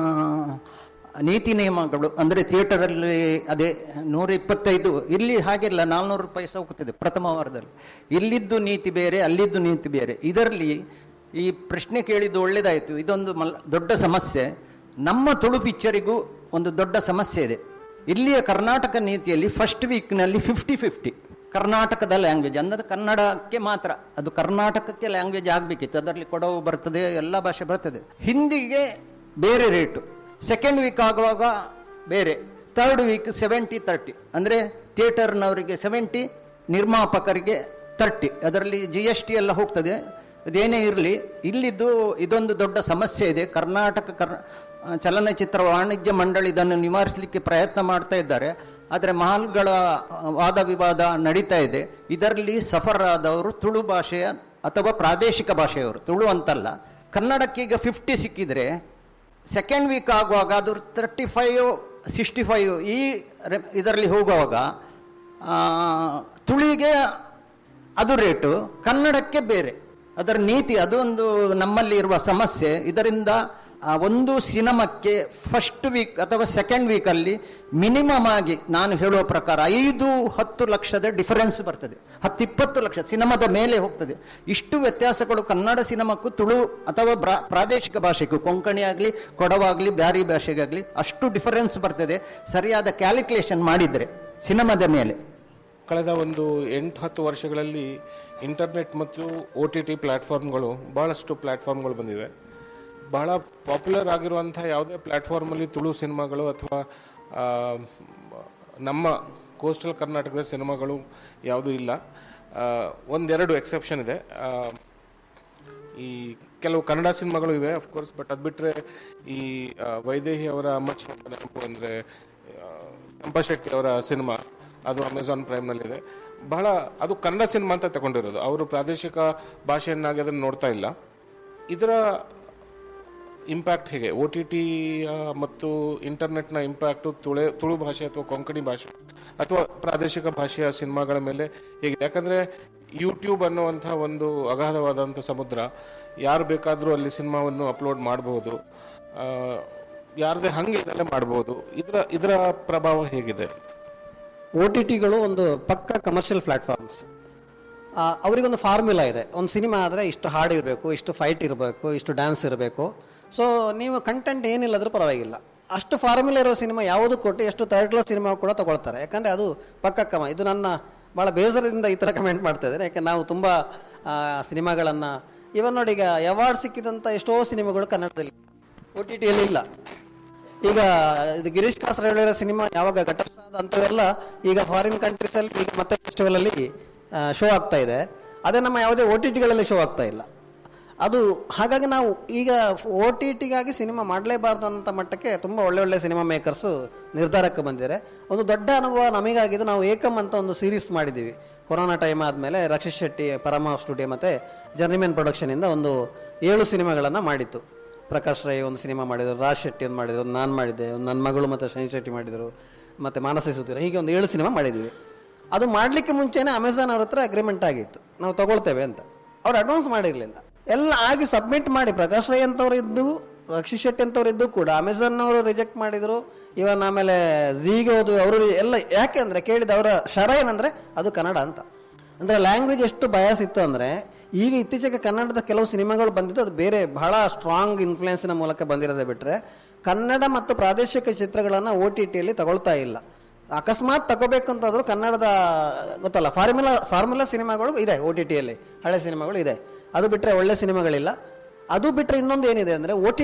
ನೀತಿ ನಿಯಮಗಳು ಅಂದರೆ ಥಿಯೇಟರಲ್ಲಿ ಅದೇ ನೂರ ಇಪ್ಪತ್ತೈದು ಇಲ್ಲಿ ಹಾಗೆಲ್ಲ ನಾಲ್ನೂರು ರೂಪಾಯಿ ಹೋಗ್ತದೆ ಪ್ರಥಮ ವಾರದಲ್ಲಿ ಇಲ್ಲಿದ್ದು ನೀತಿ ಬೇರೆ ಅಲ್ಲಿದ್ದು ನೀತಿ ಬೇರೆ ಇದರಲ್ಲಿ ಈ ಪ್ರಶ್ನೆ ಕೇಳಿದ್ದು ಒಳ್ಳೆಯದಾಯಿತು ಇದೊಂದು ಮಲ್ ದೊಡ್ಡ ಸಮಸ್ಯೆ ನಮ್ಮ ತುಳು ಪಿಕ್ಚರಿಗೂ ಒಂದು ದೊಡ್ಡ ಸಮಸ್ಯೆ ಇದೆ ಇಲ್ಲಿಯ ಕರ್ನಾಟಕ ನೀತಿಯಲ್ಲಿ ಫಸ್ಟ್ ವೀಕ್ನಲ್ಲಿ ಫಿಫ್ಟಿ ಫಿಫ್ಟಿ ಕರ್ನಾಟಕದ ಲ್ಯಾಂಗ್ವೇಜ್ ಅಂದರೆ ಕನ್ನಡಕ್ಕೆ ಮಾತ್ರ ಅದು ಕರ್ನಾಟಕಕ್ಕೆ ಲ್ಯಾಂಗ್ವೇಜ್ ಆಗಬೇಕಿತ್ತು ಅದರಲ್ಲಿ ಕೊಡವು ಬರ್ತದೆ ಎಲ್ಲ ಭಾಷೆ ಬರ್ತದೆ ಹಿಂದಿಗೆ ಬೇರೆ ರೇಟು ಸೆಕೆಂಡ್ ವೀಕ್ ಆಗುವಾಗ ಬೇರೆ ಥರ್ಡ್ ವೀಕ್ ಸೆವೆಂಟಿ ತರ್ಟಿ ಅಂದರೆ ಥಿಯೇಟರ್ನವರಿಗೆ ಸೆವೆಂಟಿ ನಿರ್ಮಾಪಕರಿಗೆ ತರ್ಟಿ ಅದರಲ್ಲಿ ಜಿ ಎಸ್ ಟಿ ಎಲ್ಲ ಹೋಗ್ತದೆ ಅದೇನೇ ಇರಲಿ ಇಲ್ಲಿದ್ದು ಇದೊಂದು ದೊಡ್ಡ ಸಮಸ್ಯೆ ಇದೆ ಕರ್ನಾಟಕ ಕರ್ ಚಲನಚಿತ್ರ ವಾಣಿಜ್ಯ ಮಂಡಳಿ ಇದನ್ನು ನಿವಾರಿಸಲಿಕ್ಕೆ ಪ್ರಯತ್ನ ಮಾಡ್ತಾ ಇದ್ದಾರೆ ಆದರೆ ಮಾಲ್ಗಳ ವಾದ ವಿವಾದ ನಡೀತಾ ಇದೆ ಇದರಲ್ಲಿ ಸಫರ್ ಆದವರು ತುಳು ಭಾಷೆಯ ಅಥವಾ ಪ್ರಾದೇಶಿಕ ಭಾಷೆಯವರು ತುಳು ಅಂತಲ್ಲ ಕನ್ನಡಕ್ಕೆ ಈಗ ಫಿಫ್ಟಿ ಸಿಕ್ಕಿದ್ರೆ ಸೆಕೆಂಡ್ ವೀಕ್ ಆಗುವಾಗ ಅದು ತರ್ಟಿ ಫೈವ್ ಸಿಕ್ಸ್ಟಿ ಫೈವ್ ಈ ಇದರಲ್ಲಿ ಹೋಗುವಾಗ ಆ, ತುಳಿಗೆ ಅದು ರೇಟು ಕನ್ನಡಕ್ಕೆ ಬೇರೆ ಅದರ ನೀತಿ ಅದು ಒಂದು ನಮ್ಮಲ್ಲಿ ಇರುವ ಸಮಸ್ಯೆ ಇದರಿಂದ ಆ ಒಂದು ಸಿನಿಮಕ್ಕೆ ಫಸ್ಟ್ ವೀಕ್ ಅಥವಾ ಸೆಕೆಂಡ್ ವೀಕಲ್ಲಿ ಮಿನಿಮಮ್ ಆಗಿ ನಾನು ಹೇಳುವ ಪ್ರಕಾರ ಐದು ಹತ್ತು ಲಕ್ಷದ ಡಿಫರೆನ್ಸ್ ಬರ್ತದೆ ಹತ್ತು ಇಪ್ಪತ್ತು ಲಕ್ಷ ಸಿನಿಮಾದ ಮೇಲೆ ಹೋಗ್ತದೆ ಇಷ್ಟು ವ್ಯತ್ಯಾಸಗಳು ಕನ್ನಡ ಸಿನಿಮಾಕ್ಕೂ ತುಳು ಅಥವಾ ಬ್ರಾ- ಪ್ರಾದೇಶಿಕ ಭಾಷೆಗೂ ಕೊಂಕಣಿ ಆಗಲಿ ಕೊಡವಾಗಲಿ ಬ್ಯಾರಿ ಭಾಷೆಗಾಗಲಿ ಅಷ್ಟು ಡಿಫರೆನ್ಸ್ ಬರ್ತದೆ ಸರಿಯಾದ ಕ್ಯಾಲ್ಕುಲೇಷನ್ ಮಾಡಿದರೆ ಸಿನಿಮಾದ ಮೇಲೆ ಕಳೆದ ಒಂದು ಎಂಟು ಹತ್ತು ವರ್ಷಗಳಲ್ಲಿ ಇಂಟರ್ನೆಟ್ ಮತ್ತು ಒ ಟಿ ಟಿ ಪ್ಲ್ಯಾಟ್ಫಾರ್ಮ್ಗಳು ಭಾಳಷ್ಟು ಪ್ಲ್ಯಾಟ್ಫಾರ್ಮ್ಗಳು ಬಂದಿವೆ ಬಹಳ ಪಾಪ್ಯುಲರ್ ಆಗಿರುವಂಥ ಯಾವುದೇ ಪ್ಲ್ಯಾಟ್ಫಾರ್ಮಲ್ಲಿ ತುಳು ಸಿನಿಮಾಗಳು ಅಥವಾ ಆ, ನಮ್ಮ ಕೋಸ್ಟಲ್ ಕರ್ನಾಟಕದ ಸಿನಿಮಾಗಳು ಯಾವುದೂ ಇಲ್ಲ ಆ, ಒಂದೆರಡು ಎಕ್ಸೆಪ್ಷನ್ ಇದೆ ಆ, ಈ ಕೆಲವು ಕನ್ನಡ ಸಿನಿಮಾಗಳು ಇವೆ ಅಫ್ಕೋರ್ಸ್ ಬಟ್ ಅದು ಬಿಟ್ಟರೆ ಈ ಆ, ವೈದೇಹಿ ಅವರ ಅಮ್ಮಚ್ಚಿ ಅಂತ ನೆನಪು ಅಂದರೆ ಚಂಪಾಶೆಟ್ಟಿ ಅವರ ಸಿನಿಮಾ ಅದು ಅಮೆಝಾನ್ ಪ್ರೈಮ್ನಲ್ಲಿದೆ ಬಹಳ ಅದು ಕನ್ನಡ ಸಿನಿಮಾ ಅಂತ ತಗೊಂಡಿರೋದು ಅವರು ಪ್ರಾದೇಶಿಕ ಭಾಷೆಯನ್ನಾಗಿ ಅದನ್ನು ನೋಡ್ತಾ ಇಲ್ಲ ಇದರ ಇಂಪ್ಯಾಕ್ಟ್ ಹೇಗೆ ಒ ಟಿ ಟಿ ಮತ್ತು ಇಂಟರ್ನೆಟ್ನ ಇಂಪ್ಯಾಕ್ಟು ತುಳೆ ತುಳು ಭಾಷೆ ಅಥವಾ ಕೊಂಕಣಿ ಭಾಷೆ ಅಥವಾ ಪ್ರಾದೇಶಿಕ ಭಾಷೆಯ ಸಿನಿಮಾಗಳ ಮೇಲೆ ಹೇಗೆ ಯಾಕಂದರೆ ಯೂಟ್ಯೂಬ್ ಅನ್ನುವಂಥ ಒಂದು ಅಗಾಧವಾದಂಥ ಸಮುದ್ರ ಯಾರು ಬೇಕಾದರೂ ಅಲ್ಲಿ ಸಿನಿಮಾವನ್ನು ಅಪ್ಲೋಡ್ ಮಾಡಬಹುದು ಯಾರದೇ ಹಂಗೆ ಇದೆಲ್ಲ ಮಾಡಬಹುದು ಇದರ ಇದರ ಪ್ರಭಾವ ಹೇಗಿದೆ ಒ ಟಿ ಟಿಗಳು ಒಂದು ಪಕ್ಕ ಕಮರ್ಷಿಯಲ್ ಪ್ಲಾಟ್ಫಾರ್ಮ್ಸ್ ಅವರಿಗೊಂದು ಫಾರ್ಮುಲಾ ಇದೆ ಒಂದು ಸಿನಿಮಾ ಆದರೆ ಇಷ್ಟು ಹಾಡು ಇರಬೇಕು ಇಷ್ಟು ಫೈಟ್ ಇರಬೇಕು ಇಷ್ಟು ಡ್ಯಾನ್ಸ್ ಇರಬೇಕು ಸೊ ನೀವು ಕಂಟೆಂಟ್ ಏನಿಲ್ಲದ್ರೂ ಪರವಾಗಿಲ್ಲ ಅಷ್ಟು ಫಾರ್ಮುಲಾ ಇರೋ ಸಿನಿಮಾ ಯಾವುದು ಕೊಟ್ಟು ಎಷ್ಟು ಥರ್ಡ್ ಕ್ಲಾಸ್ ಸಿನಿಮಾ ಕೂಡ ತಗೊಳ್ತಾರೆ ಯಾಕಂದರೆ ಅದು ಪಕ್ಕ ಕಮ ಇದು ನನ್ನ ಭಾಳ ಬೇಸರದಿಂದ ಈ ಥರ ಕಮೆಂಟ್ ಮಾಡ್ತಾ ಇದ್ದೇನೆ ಯಾಕೆ ನಾವು ತುಂಬ ಸಿನಿಮಾಗಳನ್ನು ಇವನ್ ನೋಡಿ ಈಗ ಅವಾರ್ಡ್ ಸಿಕ್ಕಿದಂಥ ಎಷ್ಟೋ ಸಿನಿಮಾಗಳು ಕನ್ನಡದಲ್ಲಿ ಒ ಟಿ ಟಿಯಲ್ಲಿ ಇಲ್ಲ ಈಗ ಇದು ಗಿರೀಶ್ ಕಾಸರಳ್ಳಿಯವರ ಸಿನಿಮಾ ಯಾವಾಗ ಘಟಸ್ರಾದ ಅಂಥವೆಲ್ಲ ಈಗ ಫಾರಿನ್ ಕಂಟ್ರೀಸ್ ಅಲ್ಲಿ ಈಗ ಮತ್ತೆ ಫೆಸ್ಟಿವಲ್ ಅಲ್ಲಿ ಶೋ ಆಗ್ತಾ ಇದೆ ಅದೇ ನಮ್ಮ ಯಾವುದೇ ಒ ಟಿ ಟಿಗಳಲ್ಲಿ ಶೋ ಆಗ್ತಾ ಇಲ್ಲ ಅದು ಹಾಗಾಗಿ ನಾವು ಈಗ ಒ ಟಿ ಟಿಗಾಗಿ ಸಿನಿಮಾ ಮಾಡಲೇಬಾರ್ದು ಅಂತ ಮಟ್ಟಕ್ಕೆ ತುಂಬ ಒಳ್ಳೆ ಒಳ್ಳೆ ಸಿನಿಮಾ ಮೇಕರ್ಸ್ ನಿರ್ಧಾರಕ್ಕೆ ಬಂದಿದ್ದಾರೆ ಒಂದು ದೊಡ್ಡ ಅನುಭವ ನಮಗಾಗಿದ್ದು ನಾವು ಏಕಮ್ ಅಂತ ಒಂದು ಸೀರೀಸ್ ಮಾಡಿದ್ದೀವಿ ಕೊರೋನಾ ಟೈಮ್ ಆದಮೇಲೆ ರಕ್ಷಿತ್ ಶೆಟ್ಟಿ ಪರಮ ಸ್ಟುಡಿಯೋ ಮತ್ತು ಜರ್ನಿಮೆನ್ ಪ್ರೊಡಕ್ಷನಿಂದ ಒಂದು ಏಳು ಸಿನಿಮಾಗಳನ್ನು ಮಾಡಿತ್ತು ಪ್ರಕಾಶ್ ರೈ ಒಂದು ಸಿನಿಮಾ ಮಾಡಿದರು ರಾಜ್ ಶೆಟ್ಟಿ ಒಂದು ಮಾಡಿದ್ರು ಒಂದು ನಾನು ಮಾಡಿದ್ದೆ ಒಂದು ನನ್ನ ಮಗಳು ಮತ್ತು ಶನಿ ಶೆಟ್ಟಿ ಮಾಡಿದರು ಮತ್ತು ಮಾನಸ ಸುತ್ತೀರ ಹೀಗೆ ಒಂದು ಏಳು ಸಿನಿಮಾ ಮಾಡಿದ್ವಿ ಅದು ಮಾಡಲಿಕ್ಕೆ ಮುಂಚೆನೇ ಅಮೆಝಾನ್ ಅವ್ರ ಹತ್ರ ಅಗ್ರಿಮೆಂಟ್ ಆಗಿತ್ತು ನಾವು ತಗೊಳ್ತೇವೆ ಅಂತ ಅವ್ರು ಅಡ್ವಾನ್ಸ್ ಮಾಡಿರಲಿಲ್ಲ ಎಲ್ಲ ಆಗಿ ಸಬ್ಮಿಟ್ ಮಾಡಿ ಪ್ರಕಾಶ್ ರೈ ಅಂತವ್ರು ಇದ್ದು ರಕ್ಷಿತ್ ಶೆಟ್ಟಿ ಅಂತವ್ರು ಇದ್ದು ಕೂಡ ಅಮೆಝಾನ್ ಅವರು ರಿಜೆಕ್ಟ್ ಮಾಡಿದ್ರು ಇವನ್ ಆಮೇಲೆ ಝೀಗೆ ಹೋದ್ವು ಅವರು ಎಲ್ಲ ಯಾಕೆ ಅಂದ್ರೆ ಕೇಳಿದ ಅವರ ಶರ ಏನಂದ್ರೆ ಅದು ಕನ್ನಡ ಅಂತ ಅಂದ್ರೆ ಲ್ಯಾಂಗ್ವೇಜ್ ಎಷ್ಟು ಬಯಾಸ್ ಇತ್ತು ಅಂದ್ರೆ ಈಗ ಇತ್ತೀಚೆಗೆ ಕನ್ನಡದ ಕೆಲವು ಸಿನಿಮಾಗಳು ಬಂದಿದ್ದು ಅದು ಬೇರೆ ಬಹಳ ಸ್ಟ್ರಾಂಗ್ ಇನ್ಫ್ಲುಯೆನ್ಸಿನ ಮೂಲಕ ಬಂದಿರೋದೇ ಬಿಟ್ರೆ ಕನ್ನಡ ಮತ್ತು ಪ್ರಾದೇಶಿಕ ಚಿತ್ರಗಳನ್ನು ಓ ಟಿ ಟಿಯಲ್ಲಿ ತಗೊಳ್ತಾ ಇಲ್ಲ ಅಕಸ್ಮಾತ್ ತಗೋಬೇಕಂತಾದ್ರೂ ಕನ್ನಡದ ಗೊತ್ತಲ್ಲ ಫಾರ್ಮುಲಾ ಫಾರ್ಮುಲಾ ಸಿನಿಮಾಗಳು ಇದೆ ಓ ಟಿ ಟಿಯಲ್ಲಿ ಹಳೆ ಸಿನಿಮಾಗಳು ಇದೆ ಅದು ಬಿಟ್ಟರೆ ಒಳ್ಳೆ ಸಿನಿಮಾಗಳಿಲ್ಲ ಅದು ಬಿಟ್ಟರೆ ಇನ್ನೊಂದು ಏನಿದೆ ಅಂದರೆ ಓ ಟಿ